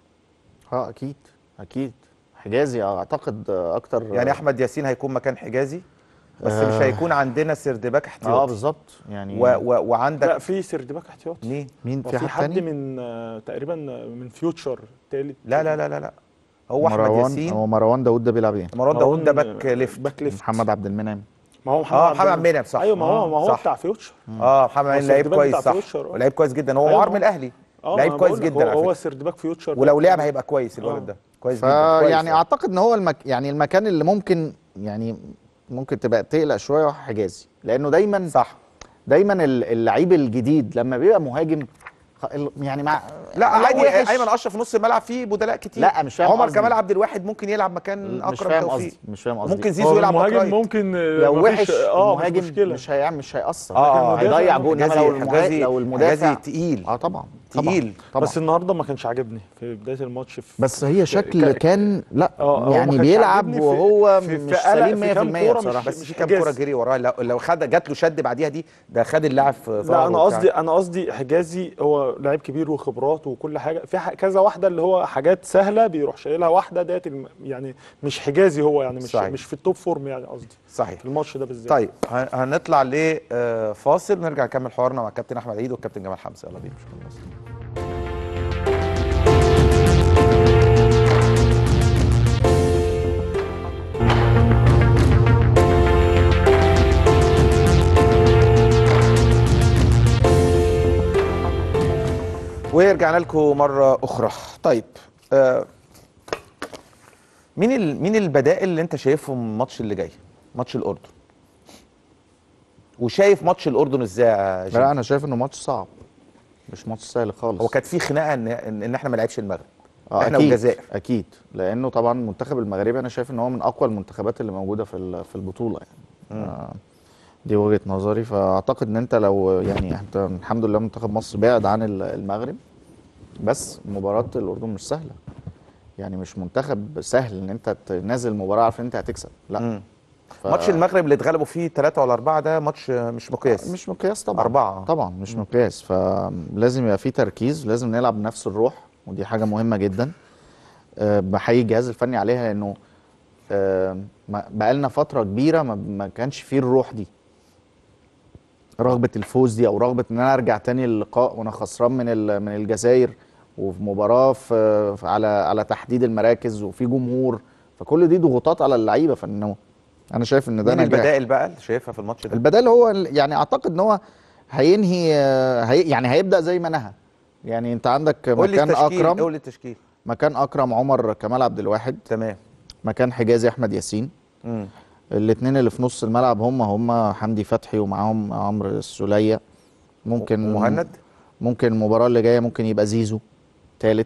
اه اكيد اكيد حجازي اعتقد آه، اكتر يعني احمد ياسين هيكون مكان حجازي بس مش آه. هيكون عندنا سردباك اه احتياطي بالظبط يعني و و لا وعندك في سردباك احتياطي مين مين في وفي حد حد تاني من آه، تقريبا من فيوتشر تالت لا لا لا لا لا هو احمد مروان ياسين هو مروان داود ده بيلعب ايه مروان داوود ده مروان، باك آه، ليفت باك ليفت محمد عبد المنعم ما هو اه محمد عبد المنعم صح ايوه ما هو ما هو صح. بتاع فيوتشر اه محمد هو عبد لعيب السردباك كويس بتاع صح فيوتشر، آه. لعيب كويس جدا هو أيوة، معار ما من هو- الاهلي اه لعيب ما كويس بقول لك جدا هو, على هو فكره سردباك فيوتشر ده ولو لعب كان- هيبقى كويس الولد آه. ده كويس جدا فا كويس يعني اعتقد ان هو المك... يعني المكان اللي ممكن يعني ممكن تبقى تقلق شويه هو حجازي لانه دايما صح دايما ال- اللعيب الجديد لما بيبقى مهاجم خ- ال- يعني مع لا لو عادي وحش- ايمن اشرف نص الملعب فيه بدلاء كتير لا، مش فاهم عمر قصدي. كمال عبد الواحد ممكن يلعب مكان مش اكرم فاهم توفيق قصدي مش فاهم قصدي ممكن هو زيزو يلعب باك المهاجم رايت. ممكن آه، لو مفيش- وحش اه مش المهاجم مشكله مش هيعمل مش هيأثر اه لكن هيضيع المدافع- جون انما حجازي لو المهاجم حجازي لو المدافع حجازي تقيل اه طبعا طبعا تقيل. طبعا بس النهارده ما كانش عاجبني في بدايه الماتش في بس هي شكل ك- كان لا اه هو ما يعني كانش بيلعب عاجبني في- وهو في- في مش قلق سليم في كام 100% كورة مش- بصراحه بس مش في كام حجازي. كوره جري وراه لو, لو خد جات له شد بعديها دي ده خد اللاعب في لا ظهره انا وبتاع. قصدي انا قصدي حجازي هو لعيب كبير وخبرات وكل حاجه في ح- كذا واحده اللي هو حاجات سهله بيروح شايلها واحده ديت الم- يعني مش حجازي هو يعني مش صحيح. مش في التوب فورم يعني قصدي صحيح في الماتش ده بالذات طيب هن- هنطلع لفاصل نرجع نكمل حوارنا مع الكابتن احمد عيد والكابتن جمال حمزه يلا بينا ورجعنا لكم مره اخرى طيب آه مين ال... مين البدائل اللي انت شايفهم الماتش اللي جاي ماتش الاردن وشايف ماتش الاردن ازاي يا لا جيمي؟ انا شايف انه ماتش صعب مش ماتش سهل خالص هو كانت في خناقه ان ان إن احنا ما لعبش المغرب آه، احنا أكيد والجزائر اكيد لانه طبعا المنتخب المغربي انا شايف ان هو من اقوى المنتخبات اللي موجوده في ال- في البطوله يعني آه دي وجهه نظري فاعتقد ان انت لو يعني انت الحمد لله منتخب مصر بعد عن ال- المغرب بس مباراه الاردن مش سهله يعني مش منتخب سهل ان انت تنزل مباراه عارف ان انت هتكسب لا مم. ف- ماتش المغرب اللي اتغلبوا فيه ثلاثة ولا أربعة ده ماتش مش مقياس مش مقياس طبعا أربعة. طبعا مش مقياس فلازم يبقى في تركيز لازم نلعب بنفس الروح ودي حاجه مهمه جدا أه بحيي الجهاز الفني عليها لانه أه ما- بقالنا فتره كبيره ما, ما كانش فيه الروح دي رغبه الفوز دي او رغبه ان انا ارجع تاني اللقاء وانا خسران من ال- من الجزائر وفي مباراه في في- على على تحديد المراكز وفي جمهور فكل دي ضغوطات على اللعيبه فانه انا شايف ان ده مين نجاح البدائل بقى اللي شايفها في الماتش ده؟ البدائل هو ال- يعني اعتقد ان هو هينهي آه، هي يعني هيبدا زي ما نهى يعني انت عندك قول لي مكان التشكيل اكرم قول لي التشكيل مكان اكرم عمر كمال عبد الواحد تمام مكان حجازي احمد ياسين مم. الاثنين اللي في نص الملعب هم هم حمدي فتحي ومعاهم عمرو السوليه ممكن مهند ممكن المباراه اللي جايه ممكن يبقى زيزو ثالث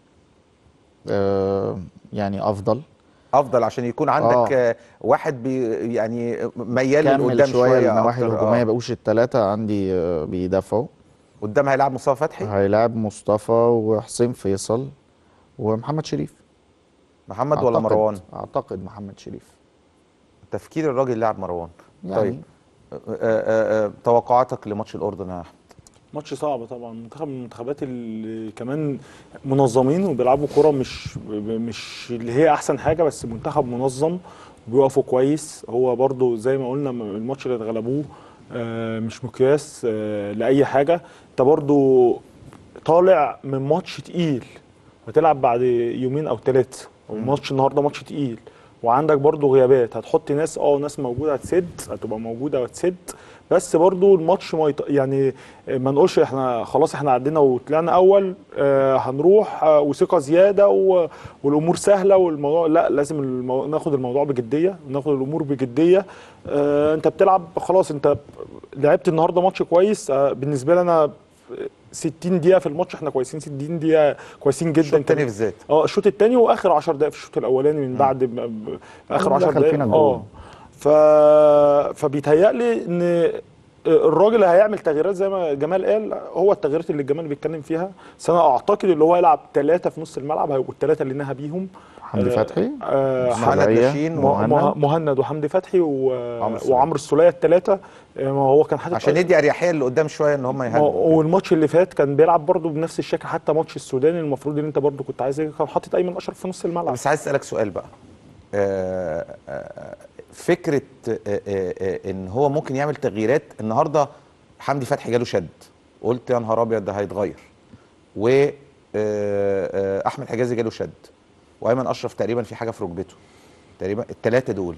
آه يعني افضل افضل عشان يكون عندك آه. آه. واحد بي يعني ميال كمل لقدام شويه شويه النواحي أكتر. الهجوميه آه. بقوش الثلاثه عندي آه، بيدافعوا قدام هيلعب مصطفى فتحي هيلاعب مصطفى وحسين فيصل ومحمد شريف محمد ولا أعتقد- مروان اعتقد محمد شريف تفكير الراجل لاعب مروان يعني طيب آه آه آه توقعاتك لماتش الاردن يا احمد ماتش صعب طبعا منتخب من المنتخبات اللي كمان منظمين وبيلعبوا كرة مش مش اللي هي احسن حاجه بس منتخب منظم وبيقفوا كويس هو برضو زي ما قلنا الماتش اللي اتغلبوه آه، مش مقياس آه، لاي حاجه انت برضو طالع من ماتش تقيل هتلعب بعد يومين او ثلاثه وماتش النهارده ماتش تقيل وعندك برضو غيابات هتحط ناس اه ناس موجوده هتسد هتبقى موجوده وهتسد بس برضو الماتش ما يط... يعني ما نقولش احنا خلاص احنا عدينا وطلعنا اول آه هنروح آه وثقه زياده و... والامور سهله والموضوع لا لازم المو... ناخد الموضوع بجديه وناخد الامور بجديه آه انت بتلعب خلاص انت لعبت النهارده ماتش كويس آه بالنسبه لي انا 60 دقيقه في الماتش احنا كويسين 60 دقيقه كويسين جدا الشوط الثاني كمان. بالذات اه الشوط الثاني واخر 10 دقائق في الشوط الاولاني من بعد ب- ب- اخر دخل 10 دقائق فينا اه جول. ف فبيتهيأ لي ان الراجل هيعمل تغييرات زي ما جمال قال هو التغييرات اللي جمال بيتكلم فيها بس انا اعتقد اللي هو يلعب ثلاثه في نص الملعب هيبقوا الثلاثه اللي نهى بيهم حمدي آه، فتحي آه محمد سلعية، لاشين مهند. مه- مهند وحمدي فتحي و... عمرو السولية. وعمرو السوليه الثلاثه ما هو كان حاطط عشان يدي اريحيه اللي قدام شويه ان هم ما- يهاجموا والماتش اللي فات كان بيلعب برضه بنفس الشكل حتى ماتش السودان المفروض ان انت برضه كنت عايز كان حاطط ايمن اشرف في نص الملعب بس عايز اسالك سؤال بقى آه، آه، فكره آه، آه، آه، ان هو ممكن يعمل تغييرات النهارده حمدي فتحي جاله شد قلت يا نهار ابيض ده هيتغير و آه، آه، احمد حجازي جاله شد وايمن اشرف تقريبا في حاجه في ركبته تقريبا الثلاثه دول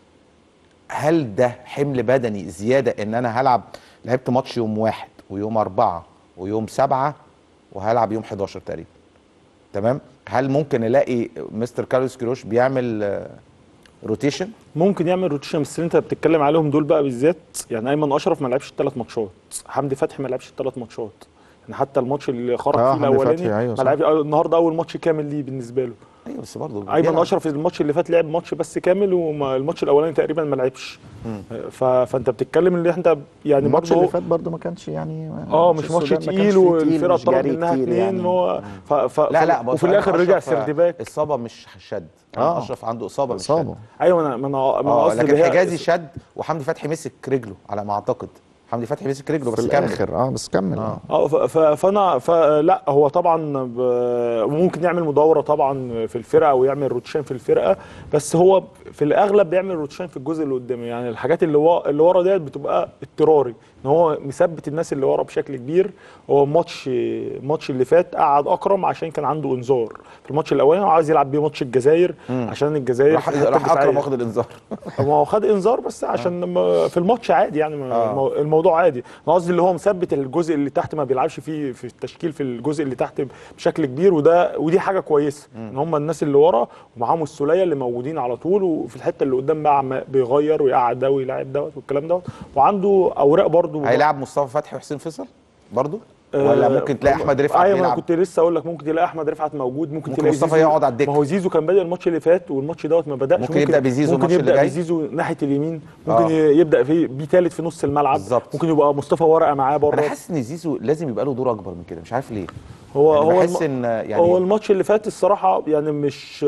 هل ده حمل بدني زياده ان انا هلعب لعبت ماتش يوم واحد ويوم اربعه ويوم سبعه وهلعب يوم 11 تقريبا تمام هل ممكن الاقي مستر كارلوس كيروش بيعمل آه، روتيشن ممكن يعمل روتيشن بس اللي انت بتتكلم عليهم دول بقى بالذات يعني ايمن اشرف ما لعبش الثلاث ماتشات حمدي فتحي ما لعبش الثلاث ماتشات يعني حتى الماتش اللي خرج اه، فيه حمدي الاولاني فتحي، ايوه ما صح. لعبش اه، النهارده اول ماتش كامل ليه بالنسبه له ايوه بس برضه ايمن اشرف الماتش اللي فات لعب ماتش بس كامل والماتش الاولاني تقريبا ما لعبش ف... فانت بتتكلم اللي انت يعني الماتش برضه اللي فات برضه ما كانش يعني اه مش ماتش السودان ما كانش تقيل فيه والفرقه مش طلب جري منها كتير اثنين يعني. هو ف... ف... لا لا ف... وفي الاخر رجع سردباك اصابه مش شد اه. اه اشرف عنده اصابه مش اصابه شد ايوه انا ما انا ما أنا اه قصدي لكن اللي هي- حجازي شد وحمدي فتحي مسك رجله على ما اعتقد حمدي فتحي مسك رجله في بس كمل الاخر اه بس كمل اه. اه ف- ف- فانا فلا هو طبعا ب- ممكن يعمل مدوره طبعا في الفرقه ويعمل روتيشن في الفرقه بس هو في الاغلب بيعمل روتيشن في الجزء اللي قدامه يعني الحاجات اللي ورا اللي ورا ديت بتبقى اضطراري ان هو مثبت الناس اللي ورا بشكل كبير هو ماتش الماتش اللي فات قعد اكرم عشان كان عنده انذار في الماتش الاولاني هو عايز يلعب بيه ماتش الجزائر عشان الجزائر راح في الحتة راح اكرم الدفاعية. واخد الانذار ما هو خد انذار بس عشان لما في الماتش عادي يعني ما- آه. المو- الموضوع عادي انا قصدي اللي هو مثبت الجزء اللي تحت ما بيلعبش فيه في التشكيل في الجزء اللي تحت بشكل كبير وده ودي حاجه كويسه ان هم الناس اللي ورا ومعاهم السوليه اللي موجودين على طول وفي الحته اللي قدام بقى عم بيغير ويقعد ده ويلاعب دوت والكلام دوت وعنده اوراق برضو هيلاعب مصطفى فتحي وحسين فيصل برضه ولا آه، ممكن تلاقي احمد رفعت ايوه ما بيلعب كنت لسه اقول لك ممكن تلاقي احمد رفعت موجود ممكن, ممكن تلاقي مصطفى زيزو- يقعد على الدكة. ما هو زيزو كان بادئ الماتش اللي فات والماتش دوت ما بداش ممكن يبدأ بزيزو ممكن الماتش اللي يبدا جاي؟ بزيزو ناحيه اليمين ممكن آه. يبدا في بيه ثالث في نص الملعب بالظبط. ممكن يبقى مصطفى ورقه معاه انا بره حاسس ان زيزو لازم يبقى له دور اكبر من كده مش عارف ليه هو يعني هو بحس الم... ان يعني هو الماتش اللي فات الصراحه يعني مش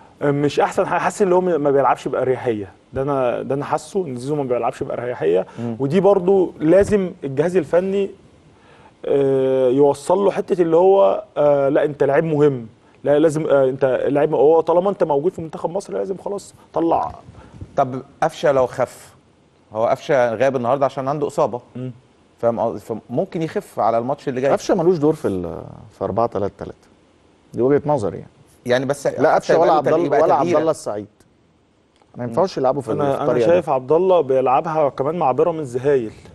مش احسن حاجه حاسس ان هو ما بيلعبش باريحيه ده انا ده انا حاسه ان زيزو ما بيلعبش باريحيه ودي برضو لازم الجهاز الفني آه، يوصل له حته اللي هو آه، لا انت لعيب مهم لا لازم آه، انت لعيب هو طالما انت موجود في منتخب مصر لازم خلاص طلع طب قفشه لو خف هو قفشه غاب النهارده عشان عنده اصابه فاهم قصدي؟ فممكن يخف على الماتش اللي جاي قفشه ملوش دور في ال- في 4 3 3 دي وجهه نظري يعني يعني بس لا قفشه ولا يبقى له عبد تغيير- الله يبقى ولا عبد تغييرة. الله السعيد ما ينفعش يلعبوا في انا انا الطريقه شايف دي عبد الله بيلعبها كمان مع بيراميدز هايل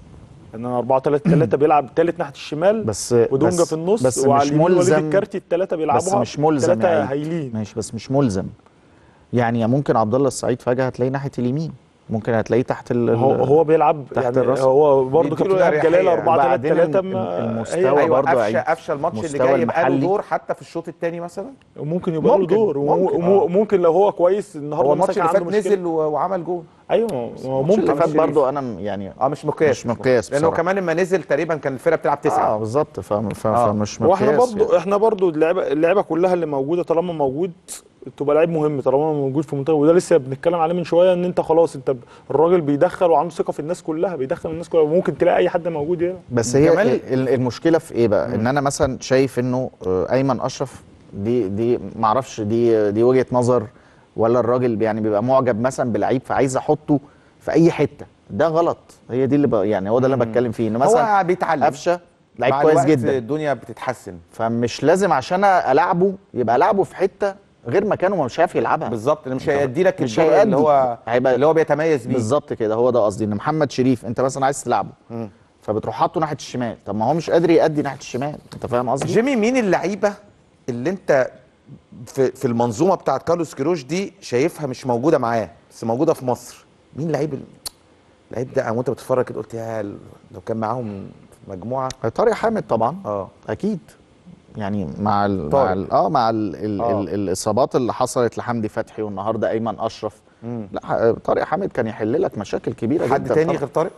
ان انا 4 3 3 بيلعب ثالث ناحيه الشمال بس ودونجا بس- في النص بس وعلى مش اليمين وليد ملزم الكارتي الثلاثه بيلعبوها بس مش ملزم ثلاثه يا عيد. هايلين ماشي بس مش ملزم يعني ممكن عبد الله السعيد فجاه هتلاقيه ناحيه اليمين ممكن هتلاقيه تحت ال هو ال- هو بيلعب تحت يعني الراس. هو برضه بيديله كابتن ايهاب جلال الأريحية. 4 3 وبعدين 3 الم- ما المستوى هي ايوه برضه قفشه عيد. قفشه الماتش اللي مستوى جاي يبقى له المحلي. دور حتى في الشوط الثاني مثلا ممكن يبقى له ممكن، دور ممكن. وممكن لو هو كويس هو النهارده الماتش مثلا اللي فات عنده مشكلة. نزل و- وعمل جول ايوه ما هو الماتش اللي ممكن فات شريف. برضه انا م- يعني اه مش مقياس مش مقياس لانه بصراحة. كمان لما نزل تقريبا كان الفرقه بتلعب اه تسعه بالظبط ف... ف... آه. فمش واحنا مقياس برضو يعني. احنا برضو اللعيبه اللعيبه كلها اللي موجوده طالما موجود تبقى لعيب مهم طالما موجود في المنتخب وده لسه بنتكلم عليه من شويه ان انت خلاص انت ب- الراجل بيدخل وعنده ثقه في الناس كلها بيدخل الناس كلها وممكن تلاقي اي حد موجود هنا بس هي كمان- ال- ال- المشكله في ايه بقى ان انا مثلا شايف انه آه، ايمن اشرف دي دي معرفش دي دي وجهه نظر ولا الراجل يعني بيبقى معجب مثلا بلعيب فعايز احطه في اي حته ده غلط هي دي اللي ب... يعني هو ده اللي انا بتكلم فيه ان مثلا هو بيتعلم قفشه لعيب مع كويس الوقت جدا الدنيا بتتحسن فمش لازم عشان العبه يبقى العبه في حته غير مكانه ما مش عارف يلعبها بالظبط اللي مش هيدي لك مش الدور هيأدي. اللي هو هيبقى- اللي هو بيتميز بيه بالظبط كده هو ده قصدي ان محمد شريف انت مثلا عايز تلعبه فبتروح حاطه ناحيه الشمال طب ما هو مش قادر يأدي ناحيه الشمال انت فاهم قصدي جيمي مين اللعيبه اللي انت في في المنظومه بتاعت كارلوس كيروش دي شايفها مش موجوده معاه بس موجوده في مصر مين لعيب ال- اللعيب ده وانت بتتفرج كده قلت يا لو كان معاهم في مجموعه طارق حامد طبعا اه اكيد يعني مع ال مع طارق. ال اه مع ال ال آه. ال الاصابات اللي حصلت لحمدي فتحي والنهارده ايمن اشرف لا ح- طارق حامد كان يحل لك مشاكل كبيره حد جدا تاني طبعاً. غير طارق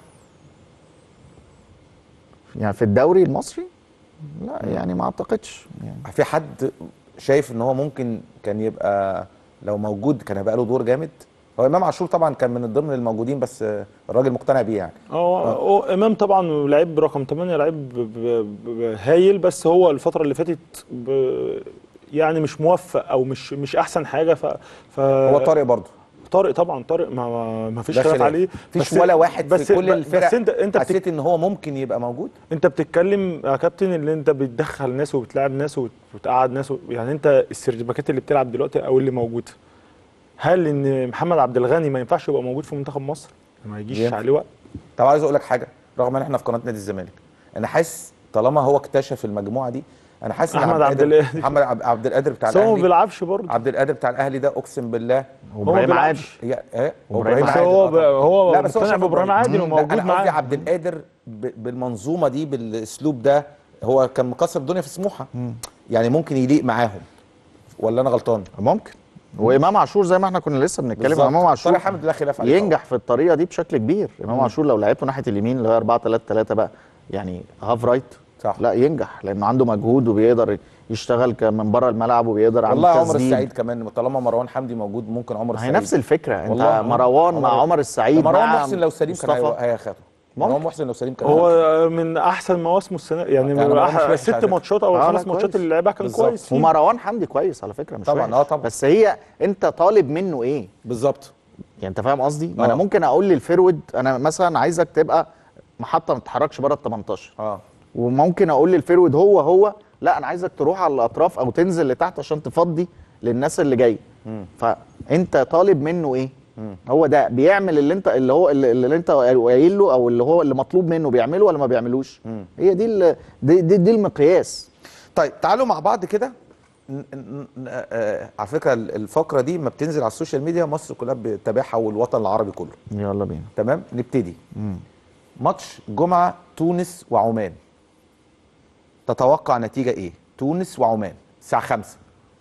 يعني في الدوري المصري لا يعني ما اعتقدش يعني في حد شايف ان هو ممكن كان يبقى لو موجود كان هيبقى له دور جامد هو امام عاشور طبعا كان من ضمن الموجودين بس الراجل مقتنع بيه يعني هو هو امام طبعا لعيب رقم 8 لعيب ب- ب- ب- هايل بس هو الفتره اللي فاتت ب- يعني مش موفق او مش مش احسن حاجه ف, ف هو طارق برضه طارق طبعا طارق ما, ما, ما فيش ده خلاف خلاف. عليه مفيش بس- ولا واحد بس في كل ب- الفرق بس انت انت بتك- حسيت ان هو ممكن يبقى موجود انت بتتكلم يا كابتن اللي انت بتدخل ناس وبتلاعب ناس وت- وتقعد ناس و... يعني انت السيرفيكات اللي بتلعب دلوقتي او اللي موجوده هل ان محمد عبد الغني ما ينفعش يبقى موجود في منتخب مصر ما يجيش ينفع. عليه وقت طب عايز اقول لك حاجه رغم ان احنا في قناه نادي الزمالك انا حاسس طالما هو اكتشف المجموعه دي انا حاسس ان أحمد عبد القادر- القادر. محمد عبد عبد القادر بتاع بس هو ما الاهلي بيلعبش برضه عبد القادر بتاع الاهلي ده اقسم بالله وابراهيم بيلعبش. عادل هي ايه وإبراهيم بس عادل. هو آه ب... طبعاً. هو لا بس هو مقتنع شاف بابراهيم عادل مم. وموجود لا انا قصدي معاه عبد القادر ب- بالمنظومه دي بالاسلوب ده هو كان مكسر الدنيا في سموحه يعني ممكن يليق معاهم ولا انا غلطان ممكن وامام عاشور زي ما احنا كنا لسه بنتكلم بالظبط. امام عاشور طارق حامد لا خلاف عليه ينجح في الطريقه دي بشكل كبير امام عاشور لو لعبته ناحيه اليمين اللي هو 4 3 3 بقى يعني هاف رايت صح. لا ينجح لانه عنده مجهود وبيقدر يشتغل ك- من بره الملعب وبيقدر والله عنده عمر تسديد. السعيد كمان طالما مروان حمدي موجود ممكن عمر هي السعيد نفس الفكره انت والله. مروان مع عمر- عمر السعيد مروان مع محسن لو سليم كان مصطفى. هي- هياخده ممكن. مروان محسن لو سليم كان هو من احسن مواسمه السنه يعني يعني من مروان أح- مش وحش على ست فكرة. ماتشات او آه، لا، الخمس ماتشات كويس. اللي لعبها كان بالظبط. كويس فيه. ومروان حمدي كويس على فكره مش طبعاً، وحش. آه، طبعاً. بس هي انت طالب منه ايه بالظبط يعني انت فاهم قصدي ما آه. انا ممكن اقول للفرود انا مثلا عايزك تبقى محطه ما تتحركش بره ال 18 اه وممكن اقول للفرود هو هو لا انا عايزك تروح على الاطراف او تنزل لتحت عشان تفضي للناس اللي جايه فانت طالب منه ايه هو ده بيعمل اللي انت اللي هو اللي, اللي انت قايل له او اللي هو اللي مطلوب منه بيعمله ولا ما بيعملوش هي دي ال- دي, دي, دي المقياس طيب تعالوا مع بعض كده ن- ن- ن- آه، على فكره ال- الفقره دي ما بتنزل على السوشيال ميديا مصر كلها بتتابعها والوطن العربي كله يلا بينا تمام نبتدي ماتش جمعه تونس وعمان تتوقع نتيجه ايه تونس وعمان الساعه 5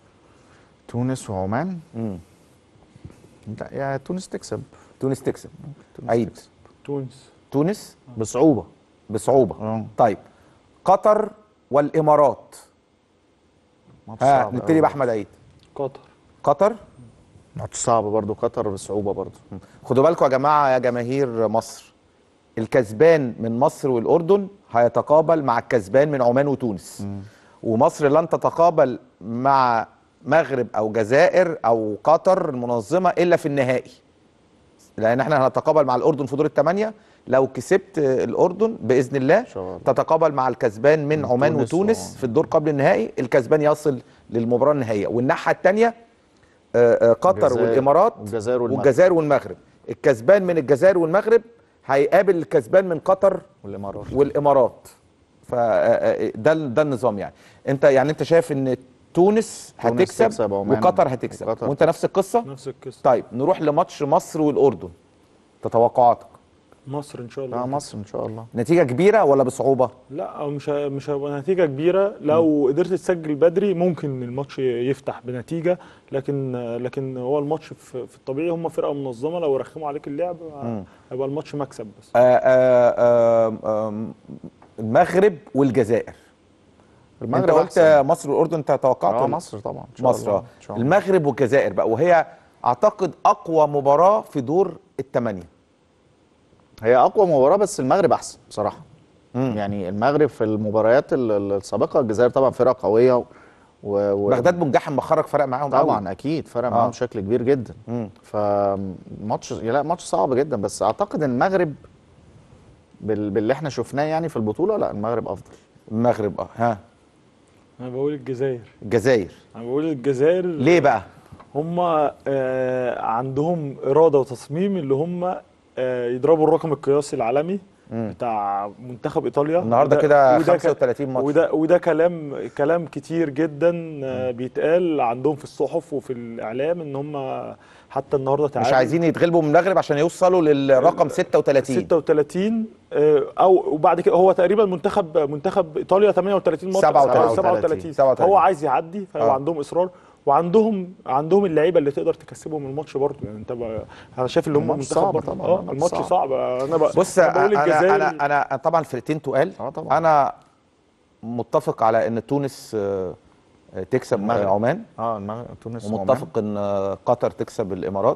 تونس وعمان مم. لا يا تونس تكسب تونس تكسب تونس عيد تكسب. تونس تونس بصعوبه بصعوبه اه طيب قطر والامارات ماتش ها صعب نبتدي أوي. باحمد عيد قطر قطر ماتش صعب برضو قطر بصعوبه برضو خدوا بالكم يا جماعه يا جماهير مصر الكسبان من مصر والاردن هيتقابل مع الكسبان من عمان وتونس ومصر لن تتقابل مع مغرب او جزائر او قطر المنظمه الا في النهائي لان احنا هنتقابل مع الاردن في دور الثمانيه لو كسبت الاردن باذن الله شاء الله. تتقابل مع الكسبان من من عمان تونس وتونس و- في الدور قبل النهائي الكسبان يصل للمباراه النهائيه والناحيه الثانيه قطر الجزائر- والامارات والجزائر والمغرب. والجزائر والمغرب الكسبان من الجزائر والمغرب هيقابل الكسبان من قطر والامارات والامارات فده ده النظام يعني انت يعني انت شايف ان تونس هتكسب تكسب عمان وقطر هتكسب وقطر وانت نفس القصه نفس القصه طيب نروح لماتش مصر والاردن تتوقعاتك مصر ان شاء الله لا مصر ان شاء الله نتيجه كبيره ولا بصعوبه لا مش ه- مش هيبقى نتيجه كبيره لو قدرت تسجل بدري ممكن الماتش يفتح بنتيجه لكن لكن هو الماتش في في الطبيعي هم فرقه منظمه لو رخموا عليك اللعب هيبقى الماتش مكسب بس آه، آه، آه، آم، المغرب والجزائر المغرب انت قلت أحسن. مصر والاردن انت توقعت اه ولا؟ مصر طبعا ان شاء مصر الله آه. ان شاء الله المغرب والجزائر بقى وهي اعتقد اقوى مباراه في دور الثمانيه هي اقوى مباراه بس المغرب احسن بصراحه مم. يعني المغرب في المباريات ال- ال- السابقه الجزائر طبعا فرقه قويه و... و... بغداد بنجاح لما خرج فرق معاهم قوي. طبعا اكيد فرق آه. معاهم بشكل كبير جدا مم. فماتش لا ماتش صعب جدا بس اعتقد المغرب بال... باللي احنا شفناه يعني في البطوله لا المغرب افضل المغرب اه ها انا بقول الجزائر الجزائر انا بقول الجزائر ليه بقى هم آه عندهم اراده وتصميم اللي هم آه يضربوا الرقم القياسي العالمي بتاع منتخب ايطاليا النهارده وده- كده وده ك- 35 ماتش وده وده كلام كلام كتير جدا آه، بيتقال عندهم في الصحف وفي الاعلام ان هم حتى النهارده تعادل مش عايزين يتغلبوا من المغرب عشان يوصلوا للرقم 36 36 آه، او وبعد كده هو تقريبا منتخب منتخب ايطاليا 38 ماتش 37 37 37. هو عايز يعدي فهو آه. عندهم اصرار وعندهم عندهم اللعيبه اللي تقدر تكسبهم الماتش برضه يعني انت بقى انا شايف ان هم الماتش منتخب صعب برضه طبعاً، اه الماتش الماتش صعب. صعب انا بقى بص أنا بقول انا الجزائر انا انا طبعا فرقتين تقال اه طبعا. انا متفق على ان تونس آه، آه، تكسب المغرب. عمان اه المغرب تونس ومتفق ان آه، قطر تكسب الامارات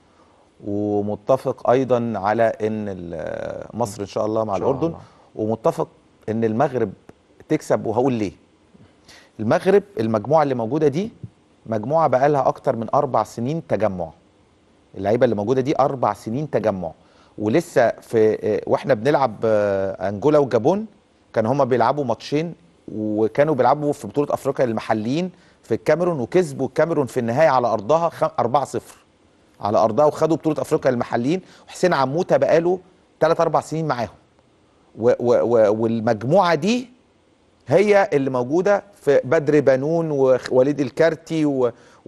ومتفق ايضا على ان ال- آه، مصر ان شاء الله مع إن شاء الاردن الله. ومتفق ان المغرب تكسب وهقول ليه المغرب المجموعه اللي موجوده دي مجموعه بقى لها اكتر من اربع سنين تجمع اللعيبه اللي موجوده دي اربع سنين تجمع ولسه في آه، واحنا بنلعب آه، انجولا وجابون كان هما بيلعبوا ماتشين وكانوا بيلعبوا في بطوله افريقيا للمحليين في الكاميرون وكسبوا الكاميرون في النهايه على ارضها خم- 4-0 على ارضها وخدوا بطوله افريقيا للمحليين وحسين عموته بقاله 3 4 سنين معاهم و و و والمجموعه دي هي اللي موجوده في بدر بنون ووليد الكارتي و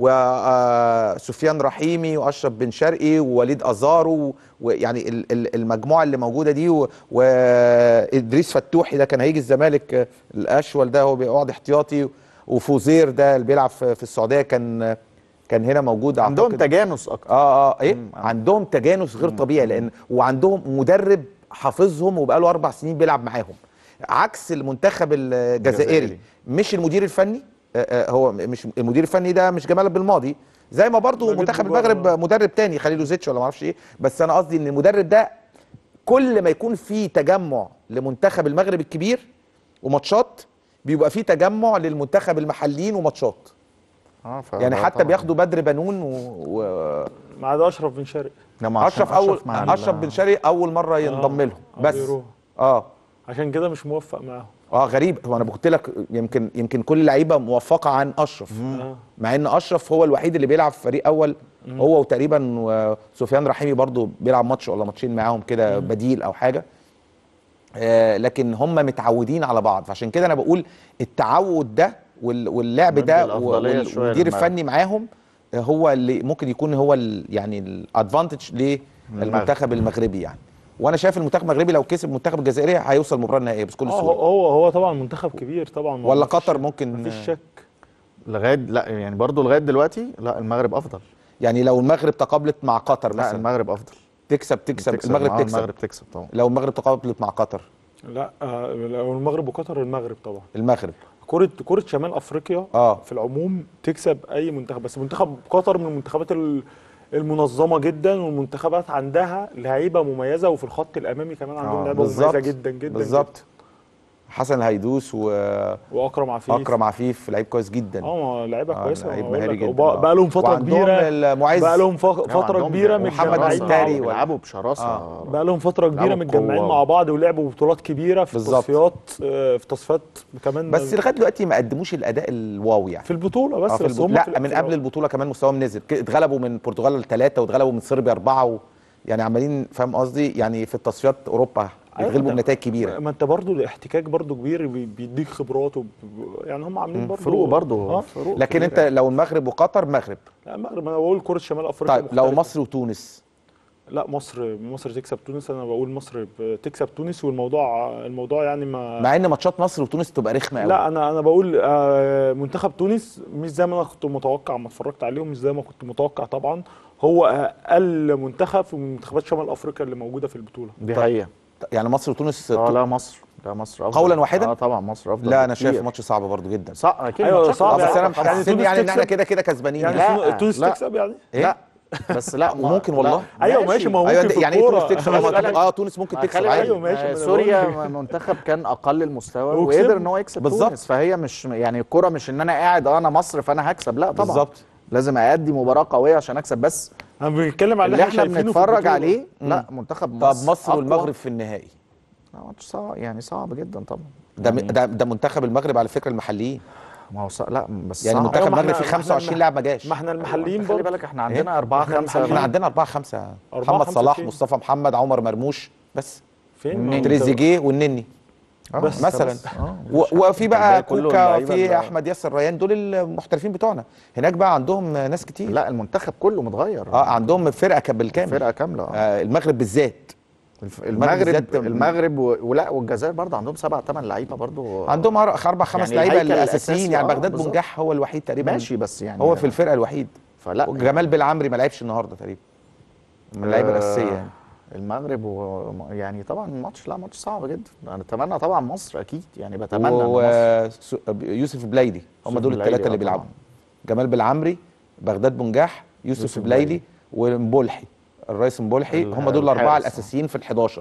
وسفيان رحيمي واشرف بن شرقي ووليد ازارو ويعني ال- ال- المجموعه اللي موجوده دي و- وادريس فتوحي ده كان هيجي الزمالك آه، الاشول ده هو بيقعد احتياطي وفوزير ده اللي بيلعب في في السعوديه كان كان هنا موجود عندهم أعتقد. تجانس اكتر اه اه ايه مم. عندهم تجانس غير طبيعي لان وعندهم مدرب حافظهم وبقاله اربع سنين بيلعب معاهم عكس المنتخب الجزائري الجزائري. مش المدير الفني آه، آه، هو مش المدير الفني ده مش جمال بالماضي زي ما برضو ماجد منتخب بوجارة. المغرب مدرب تاني خليل زيتش ولا ما اعرفش ايه بس انا قصدي ان المدرب ده كل ما يكون في تجمع لمنتخب المغرب الكبير وماتشات بيبقى في تجمع للمنتخب المحليين وماتشات اه ف- يعني حتى طبعاً. بياخدوا بدر بنون و... و... ما عدا اشرف بن شرقي لما عشان اشرف اول مع ال- اشرف بن شرقي اول مره ينضم لهم آه، بس بيروح. اه عشان كده مش موفق معاهم اه غريب هو انا قلت لك يمكن يمكن كل اللعيبه موفقه عن اشرف آه. مع ان اشرف هو الوحيد اللي بيلعب في فريق اول هو وتقريبا و- سفيان رحيمي برضو بيلعب ماتش ولا ماتشين معاهم كده بديل او حاجه آه لكن هم متعودين على بعض فعشان كده انا بقول التعود ده وال- واللعب مدي ده الأفضلية وال- شوية والمدير للمغرب. الفني معاهم آه، هو اللي ممكن يكون هو ال- يعني الادفانتج للمنتخب المغربي يعني وانا شايف المنتخب المغربي لو كسب المنتخب الجزائري هيوصل المباراه النهائيه بكل اه هو سهوله هو هو طبعا منتخب كبير طبعا ما- ولا ما فيش- قطر ممكن مفيش شك لغايه لا يعني برضو لغايه دلوقتي لا المغرب افضل يعني لو المغرب تقابلت مع قطر لا مثلا المغرب افضل تكسب تكسب, تكسب. المغرب آه، تكسب المغرب تكسب طبعا لو المغرب تقابلت مع قطر لا آه، لو المغرب وقطر المغرب طبعا المغرب كرة كرة شمال افريقيا اه في العموم تكسب اي منتخب بس منتخب قطر من المنتخبات ال- المنظمه جدا والمنتخبات عندها لعيبه مميزه وفي الخط الامامي كمان عندهم آه، لعيبه بالظبط مميزه جدا جدا بالظبط حسن الهيدوس واكرم جداً. واكرم عفيف عفيف لعيب كويس جدا اه لعيبه آه، كويسه لعيب بقول مهاري لك. جدا وبقى- آه. بقى لهم فتره وعندهم كبيره المعز بقى لهم ف- لا، فتره عندهم كبيره محمد متجمعين مع عسكري بعض. بيلعبوا بشراسه آه. بقى لهم فتره كبيره بيلعبوا متجمعين بقوة. مع بعض ولعبوا بطولات كبيره في بالظبط. التصفيات آه، في تصفيات كمان بس لغايه دلوقتي ما قدموش الاداء الواو يعني في البطوله بس آه، في بس البطولة. هم لا في- من في- قبل البطوله كمان مستواهم نزل ك- اتغلبوا من البرتغال ثلاثه واتغلبوا من صربيا اربعه و... يعني عمالين فاهم قصدي يعني في التصفيات اوروبا أيوة، بيتغلبوا ده- بنتائج كبيره ما انت برضو الاحتكاك برضو كبير بي- بيديك خبرات وب... يعني هم عاملين برضو فروق برضه اه فروق لكن كبيرة. انت لو المغرب وقطر مغرب لا المغرب انا بقول كره شمال افريقيا طيب لو مختلفة. مصر وتونس لا مصر مصر تكسب تونس انا بقول مصر ب- تكسب تونس والموضوع الموضوع يعني ما مع ان ماتشات مصر وتونس تبقى رخمه قوي لا انا انا بقول آه، منتخب تونس مش زي ما انا كنت متوقع ما اتفرجت عليهم مش زي ما كنت متوقع طبعا هو اقل منتخب في منتخبات شمال افريقيا اللي موجوده في البطوله دي حقيقه يعني مصر وتونس اه لا مصر لا مصر افضل قولاً واحدا؟ اه طبعا مصر افضل لا انا شايف بكتير. ماتش صعب برضو جدا صعب اكيد أيوة، ماتشات صعب اه صعبة بس انا طبعاً. يعني محسسني تونس يعني ان احنا تكسب؟ كده كده كسبانين يعني يعني لا، تونس لا. تكسب يعني إيه؟ لا بس لا ما- وممكن والله. لا، ايوه ماشي ما هو ايوه ممكن في يعني ايه تونس الكورة. تكسب خلي اه بالك- اه تونس ممكن ما تكسب خلي عادي بالك أيوة ماشي، ما آه، أنا سوريا بقول. منتخب كان اقل المستوى وكسب. وقدر ان هو يكسب بالظبط. تونس فهي مش يعني الكوره مش ان انا قاعد اه انا مصر فانا هكسب لا طبعا بالظبط. لازم ادي مباراه قويه عشان اكسب بس انا بنتكلم على اللي احنا احنا شايفينه في بنتفرج البطولة. عليه لا منتخب طب مصر مصر أقوى. والمغرب في النهائي لا، ماتش صعب يعني صعب جدا طبعا ده يعني ده ده منتخب المغرب على فكره المحليين ما هو صعب لا بس يعني صعب. منتخب أيوة، ما المغرب إحنا- فيه ما إحنا 25 لاعب ما جاش ما احنا المحليين خلي برضه بالك احنا عندنا أربعة إحنا خمسة المحليين. احنا عندنا أربعة خمسة أربعة محمد خمسة صلاح فين؟ مصطفى محمد عمر مرموش بس فين والنني. ما هو أنت- تريزيجيه والنني آه، بس- مثلا بس. آه، و- مش- وفي بقى الباقي كله كوكا اللعيبة في اللي- احمد ياسر ريان دول المحترفين بتوعنا هناك بقى عندهم ناس كتير لا المنتخب كله متغير اه عندهم فرقه كان بالكامل فرقه كامله آه. آه المغرب بالذات الف- المغرب المغرب بالذات- المغرب و- ولا والجزائر برضه عندهم سبع ثمان لعيبه برضه عندهم أر- اربع خمس يعني لعيبه الهيكل الاساسيين الأساسي، يعني آه، بغداد بالظبط. بنجاح هو الوحيد تقريبا ماشي بس يعني هو في الفرقه الوحيد فلا وجمال بالعمري ما لعبش النهارده تقريبا من اللعيبه آه، الاساسيه يعني المغرب و... يعني طبعا الماتش لا ماتش صعب جدا انا اتمنى طبعا مصر اكيد يعني بتمنى ان مصر ويوسف بلايدي هم يوسف دول بلايدي، الثلاثه اللي آه، بيلعبوا طبعاً. جمال بالعمري بغداد بنجاح يوسف, يوسف بلايدي ومبولحي الرئيس مبولحي ال- هم دول الاربعه الحارس. الاساسيين في ال11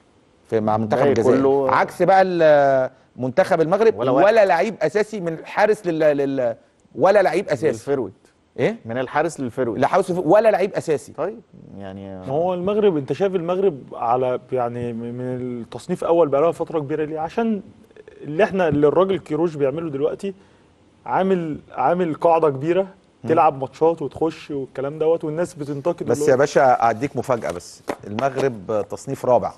في مع منتخب الباقي الجزائر كله- عكس بقى ال- منتخب المغرب ولا ولا, واحد. ولا لعيب اساسي من الحارس لل, لل... ولا لعيب اساسي للفرويد ايه من الحارس للفرويد لا حارس ولا لعيب اساسي طيب يعني ما هو المغرب انت شايف المغرب على يعني من التصنيف اول بقى لها فتره كبيره ليه عشان اللي احنا اللي الراجل كيروش بيعمله دلوقتي عامل عامل قاعده كبيره تلعب ماتشات وتخش والكلام دوت والناس بتنتقد بس اللي يا هو باشا اديك مفاجاه بس المغرب تصنيف رابع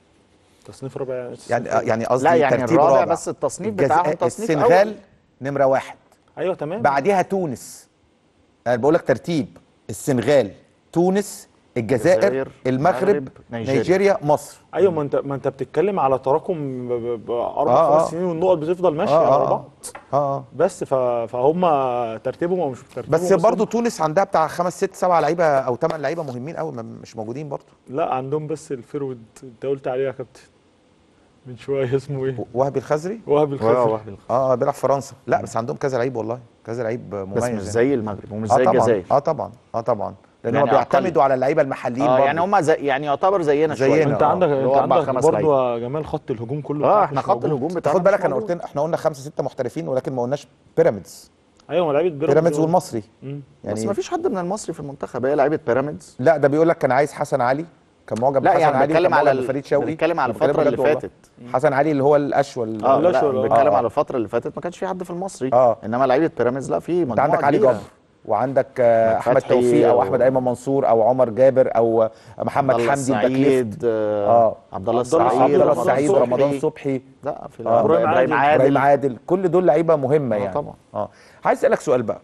تصنيف رابع يعني يعني يعني قصدي لا يعني ترتيب الرابع رابع بس التصنيف الجز- بتاعهم تصنيف السنغال أول. نمره واحد ايوه تمام بعديها تونس انا بقول لك ترتيب السنغال تونس الجزائر الجزائر، المغرب المغرب، نيجيريا. نيجيريا مصر ايوه ما انت ما انت بتتكلم على تراكم ب- ب- باربع آه، خمس آه. سنين والنقط بتفضل ماشيه آه، ورا آه. بعض اه اه بس ف- فهم ترتيبهم او مش ترتيبهم بس برضو تونس عندها بتاع خمس ست سبع لعيبه او ثمان لعيبه مهمين قوي ما- مش موجودين برضو لا عندهم بس الفيرود انت قلت عليه يا كابتن من شويه اسمه ايه وهبي الخزري وهب الخزري واحد اه بيلعب في فرنسا لا بس عندهم كذا لعيب والله كذا لعيب مميز بس مش يعني. زي المغرب ومش اه زي طبعا الجزائر اه طبعا اه طبعا لان يعني هم بيعتمدوا على اللعيبه المحليين اه برضو. يعني هم زي يعني يعتبر زينا زينا. شويه انت آه، عندك اللي هو انت أربع عندك خمس برضه يا جمال خط الهجوم كله اه بتاعك احنا مش خط موجود. الهجوم بتاعنا خد بالك مش انا موجود. قلت احنا قلنا خمسه سته محترفين ولكن ما قلناش بيراميدز ايوه ما لعيبه بيراميدز بيراميدز والمصري مم. بس يعني ما فيش حد من المصري في المنتخب هي لعيبه بيراميدز لا ده بيقول لك كان عايز حسن علي كان معجب لا بحسن يعني علي بتكلم وكان على معجب ال- بفريد شوقي بنتكلم على أنا بكلمك الفترة اللي بجد والله. فاتت. حسن علي اللي هو الاشول اه لا الأشهر، آه. بنتكلم آه. على الفتره اللي فاتت ما كانش في حد في المصري آه. انما لعيبه بيراميدز لا في انت مجموعه عندك علي كبيرة. جبر وعندك آه، أحمد احمد فتحي توفيق او و- احمد ايمن منصور او عمر جابر او آه، محمد عبد الله حمدي الباك ليفت. السعيد اه اه عبد الله عبد الله السعيد عبد الله رمضان السعيد صبحي. رمضان صبحي لا في آه، ابراهيم إبراهيم عادل ابراهيم عادل كل دول لعيبه مهمه آه، يعني طبعا. اه عايز اسالك سؤال بقى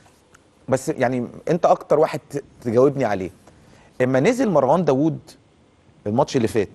بس يعني انت اكتر واحد ت- تجاوبني عليه اما نزل مروان داوود الماتش اللي فات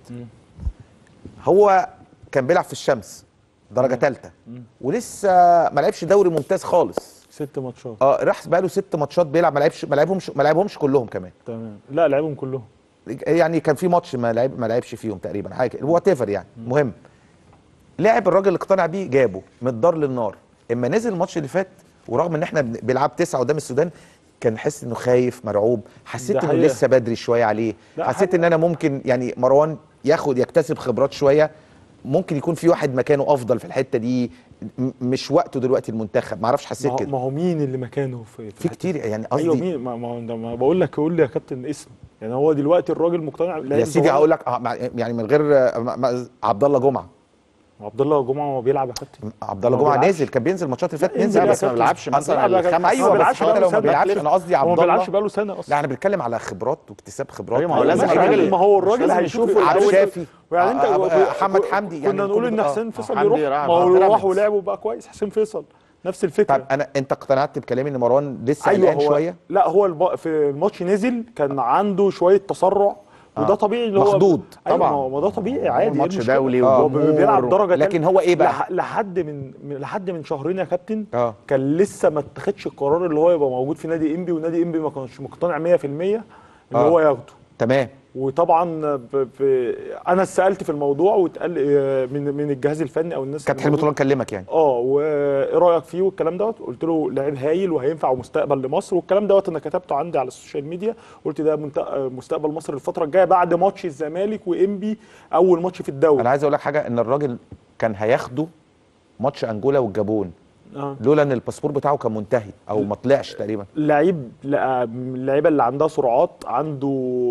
هو كان بيلعب في الشمس درجه ثالثه ولسه ما لعبش دوري ممتاز خالص ست ماتشات اه راح بقى له ست ماتشات بيلعب ما لعبش ما لعبهمش ما لعبهمش كلهم كمان تمام لا لعبهم كلهم يعني كان في ماتش ما لعب ما لعبش فيهم تقريبا حاجه وات ايفر يعني مهم لعب الراجل اللي اقتنع بيه جابه من الدار للنار اما نزل الماتش اللي فات ورغم ان احنا بن- بيلعب تسعه قدام السودان كان حس انه خايف مرعوب حسيت ده انه حقيقة. لسه بدري شويه عليه لا، حسيت حاجة- ان انا ممكن يعني مروان ياخد يكتسب خبرات شويه ممكن يكون في واحد مكانه افضل في الحته دي م- مش وقته دلوقتي المنتخب ما اعرفش ما حسيت هو, كده ما هو مين اللي مكانه في, في كتير يعني ايوه قصدي مين ما, ما, هو ده- ما بقول لك قول لي يا كابتن اسم يعني هو دلوقتي الراجل مقتنع يا سيدي هقول لك آه، مع- يعني من غير آه، ما- ما- عبد الله جمعه عبد الله جمعه ما بيلعب يا كابتن عبد الله ما جمعه بيلعبش. نازل كان بينزل الماتشات اللي فاتت لا، ننزل لا يا بس ما كابتن. بيلعبش أصل مثلا بيلعب يا كابتن. الخمس أيوة، ما بس بيلعبش حتى بقاله لو ما سنة. بيلعبش انا قصدي هو عبد ما الله بيلعبش بقاله سنه اصلا لا احنا بنتكلم على خبرات واكتساب خبرات أيوة، ما هو أيوة، لازم ماشي. الراجل- ما هو مش الراجل لازم هيشوف يشوفوا عبد الأول. الشافي يعني انت آه، آه، محمد حمدي يعني كنا نقول كل ان ده- آه. حسين فيصل حمدي يروح راح ما هو بيراميدز. راح ولعب وبقى كويس حسين فيصل نفس الفكره طب انا انت اقتنعت بكلامي ان مروان لسه ايوه قلقان هو شويه لا هو الب... في الماتش نزل كان عنده شويه تسرع وده آه. طبيعي اللي هو مخضوض. أيوة طبعا. ما هو- ما ده طبيعي عادي إيه ماتش المشكلة؟ دولي هو وجمهور بيلعب درجه لكن تانية. هو ايه بقى؟ لح... لحد من من- لحد من شهرين يا كابتن اه كان لسه ما اتخذش القرار اللي هو يبقى موجود في نادي انبي ونادي انبي ما كانش مقتنع 100% ان آه. هو ياخده تمام وطبعا ب... ب... انا سالت في الموضوع واتقال آه، من من الجهاز الفني او الناس كابتن اللي حلمي موجودة. طولان كلمك يعني اه وايه رايك فيه والكلام دوت قلت له لعيب هايل وهينفع ومستقبل لمصر والكلام دوت انا كتبته عندي على السوشيال ميديا قلت ده منت- مستقبل مصر الفتره الجايه بعد ماتش الزمالك وانبي اول ماتش في الدوري انا عايز اقول لك حاجه ان الراجل كان هياخده ماتش انجولا والجابون آه. لولا ان الباسبور بتاعه كان منتهي او ما طلعش تقريبا لعيب لا- من اللعيبه اللي عندها سرعات عنده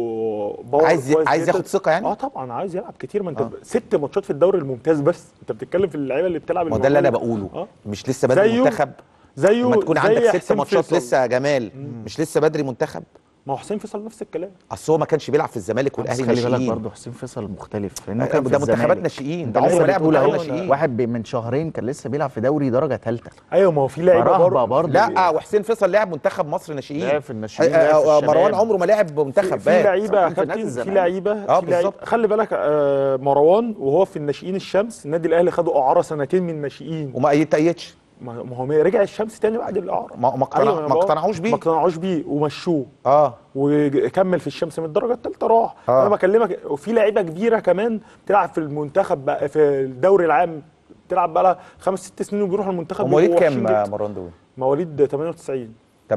باور عايز كويس عايز جداً. ياخد ثقه يعني اه طبعا عايز يلعب كتير ما انت آه. ست ماتشات في الدوري الممتاز بس انت بتتكلم في اللعيبه اللي بتلعب ما هو ده اللي انا الموجودة. بقوله آه. مش لسه بدري زيه- منتخب زيه لما تكون زي عندك ست حسين ماتشات فيصل. لسه يا جمال مش لسه بدري منتخب ما هو حسين فيصل نفس الكلام اصل هو ما كانش بيلعب في الزمالك بس والاهلي خلي بالك ناشئين برضه حسين فيصل مختلف لانه آه، كان في ده منتخبات الزمالك. ناشئين انت ده عمره لسه ما لعب بتقول منتخب اهو ناشئين واحد بي- من شهرين كان لسه بيلعب في دوري درجه ثالثه ايوه ما هو في لعيبه فرهبه برضه برضه لا وحسين فيصل لعب منتخب مصر ناشئين لعب في الناشئين، آه، لعب في آه، الشباب. مروان عمره ما لعب في, منتخب في بات لعيبه يا كان في نادي كابتن في الزمالك. لعيبه آه، في لعيبة بالظبط. خلي بالك آه مروان وهو في الناشئين الشمس النادي الاهلي خدوا اعاره سنتين من الناشئين وما يتأيدش ما ما هو رجع الشمس تاني بعد الاعاره ما ما اقتنع- أيوة، أنا ما بقول- اقتنعوش بيه. ما اقتنعوش بيه ومشوه اه وكمل في الشمس من الدرجه الثالثه راح آه. انا بكلمك وفي لعيبه كبيره كمان بتلعب في المنتخب بقى في الدوري العام بتلعب بقى لها خمس ست سنين وبيروحوا المنتخب ومواليد بيبقوا كام وحشين آه، جدا. مروان دول مواليد 98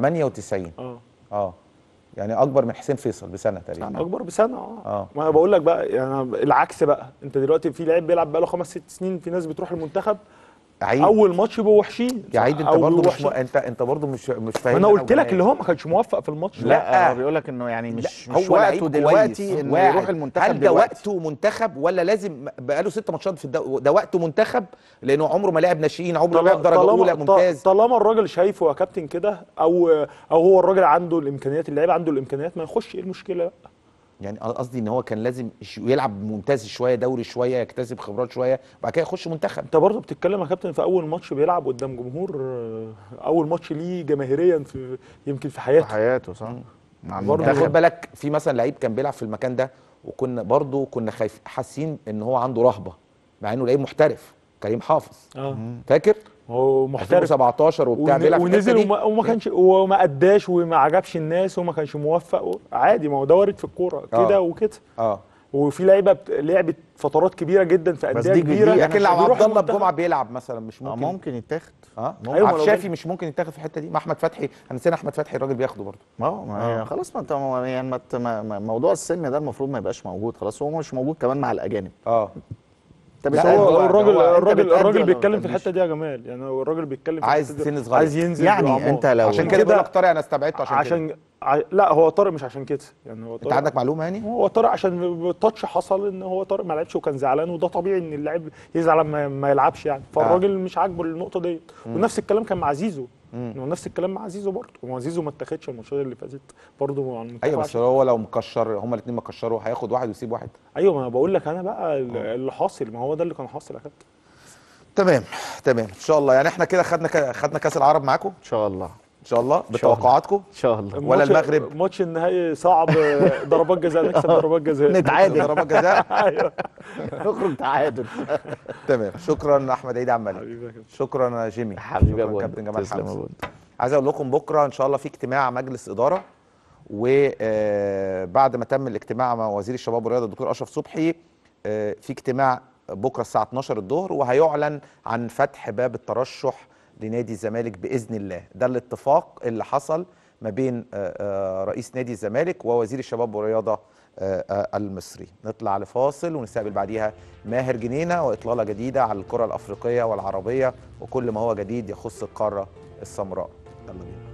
98 اه اه يعني اكبر من حسين فيصل بسنه تقريبا اكبر بسنه اه, آه. ما انا بقول لك بقى يعني العكس بقى انت دلوقتي في لعيب بيلعب بقى له خمس ست سنين في ناس بتروح المنتخب عيد اول ماتش يبقوا وحشين يا عيد انت أو برضه مش وحشين. م... انت انت برضه مش مش فاهم ما انا قلت لك اللي هو ما كانش موفق في الماتش لا. لا هو بيقول لك انه يعني مش لا، مش هو لعيب وقته كويس، دلوقتي انه واعد. يروح المنتخب هل ده دلوقتي. وقته منتخب ولا لازم بقاله ست ماتشات في الدو... ده وقته منتخب لانه عمره ما لعب ناشئين عمره ما لعب درجه اولى ممتاز طالما الراجل شايفه يا كابتن كده او او هو الراجل عنده الامكانيات اللعيب عنده الامكانيات ما يخش ايه المشكله بقى يعني قصدي ان هو كان لازم يش- يلعب ممتاز شويه دوري شويه يكتسب خبرات شويه وبعد كده يخش منتخب انت برضه بتتكلم يا كابتن في اول ماتش بيلعب قدام جمهور آه، اول ماتش ليه جماهيريا في يمكن في في حياته حياته صح مع برضه يعني خد المنتخب بالك في مثلا لعيب كان بيلعب في المكان ده وكنا برضه كنا خايف حاسين ان هو عنده رهبه مع انه لعيب محترف كريم حافظ اه فاكر هو محترف 2017 وبتاع ون- بيلعب في الحتة ونزل دي. وما, وما كانش وما اداش وما عجبش الناس وما كانش موفق و- عادي ما هو ده وارد في الكوره آه. كده وكده اه وفي لعيبه بت- لعبت فترات كبيره جدا في بس انديه دي كبيره جديدة. لكن لو بيروح عبد الله المنتخب. بجمعه بيلعب مثلا مش آه، ممكن ممكن يتاخد اه أيوة، أيوة ما لو شافي جاب- مش ممكن يتاخد في الحته دي ما احمد فتحي انا نسينا احمد فتحي الراجل بياخده برضه ما هو ما خلاص ما انت ما- يعني ما ت- ما- ما- موضوع السن ده المفروض ما يبقاش موجود خلاص هو مش موجود كمان مع الاجانب اه انت لا، بتأدي- هو- هو الراجل هو أنت الراجل بتأدي الراجل ولا ما بيتكلم في بتأديش؟ الحته دي يا جمال يعني هو الراجل بيتكلم في عايز الحتة دي. سن صغير. عايز ينزل يعني بأعمار. أنت لو- عشان كده كده بقول لك طارق انا استبعدته عشان, كده عشان ع- لا هو طارق مش عشان كده يعني هو انت طارق عندك معلومه يعني هو طارق عشان التاتش حصل ان هو طارق ما لعبش وكان زعلان وده طبيعي ان اللاعب يزعل لما ما يلعبش يعني فالراجل مش عاجبه النقطه ديت ونفس الكلام كان مع زيزو ونفس الكلام مع زيزو برضه هو زيزو ما اتاخدش الماتشات اللي فاتت برضه مع المنتخب ايوه بس عشان- هو لو مكشر هما الاثنين مكشروا هياخد واحد ويسيب واحد ايوه ما انا بقول لك انا بقى ال- اللي حاصل ما هو ده اللي كان حاصل يا كابتن تمام تمام ان شاء الله يعني احنا كده خدنا ك- خدنا كاس العرب معاكم ان شاء الله ان شاء الله شاء الله. بتوقعاتكم ان شاء الله ولا الماتش- المغرب؟ ماتش النهائي صعب ضربات جزاء نكسب ضربات جزاء نتعادل ضربات جزاء ايوه نخرج تعادل تمام شكرا احمد عيد عمالي حبيبي يا كابتن. شكرا يا جيمي حبيبي يا شكرا بود. كابتن جمال تسلم يا حمزه بود. عايز اقول لكم بكره ان شاء الله في اجتماع مجلس اداره وبعد ما تم الاجتماع مع وزير الشباب والرياضه الدكتور اشرف صبحي آه، في اجتماع بكره الساعه 12 الظهر وهيعلن عن فتح باب الترشح لنادي الزمالك باذن الله ده الاتفاق اللي حصل ما بين آه، آه، رئيس نادي الزمالك ووزير الشباب والرياضه آه، آه، المصري نطلع لفاصل ونستقبل بعديها ماهر جنينه واطلاله جديده على الكره الافريقيه والعربيه وكل ما هو جديد يخص القاره السمراء يلا بينا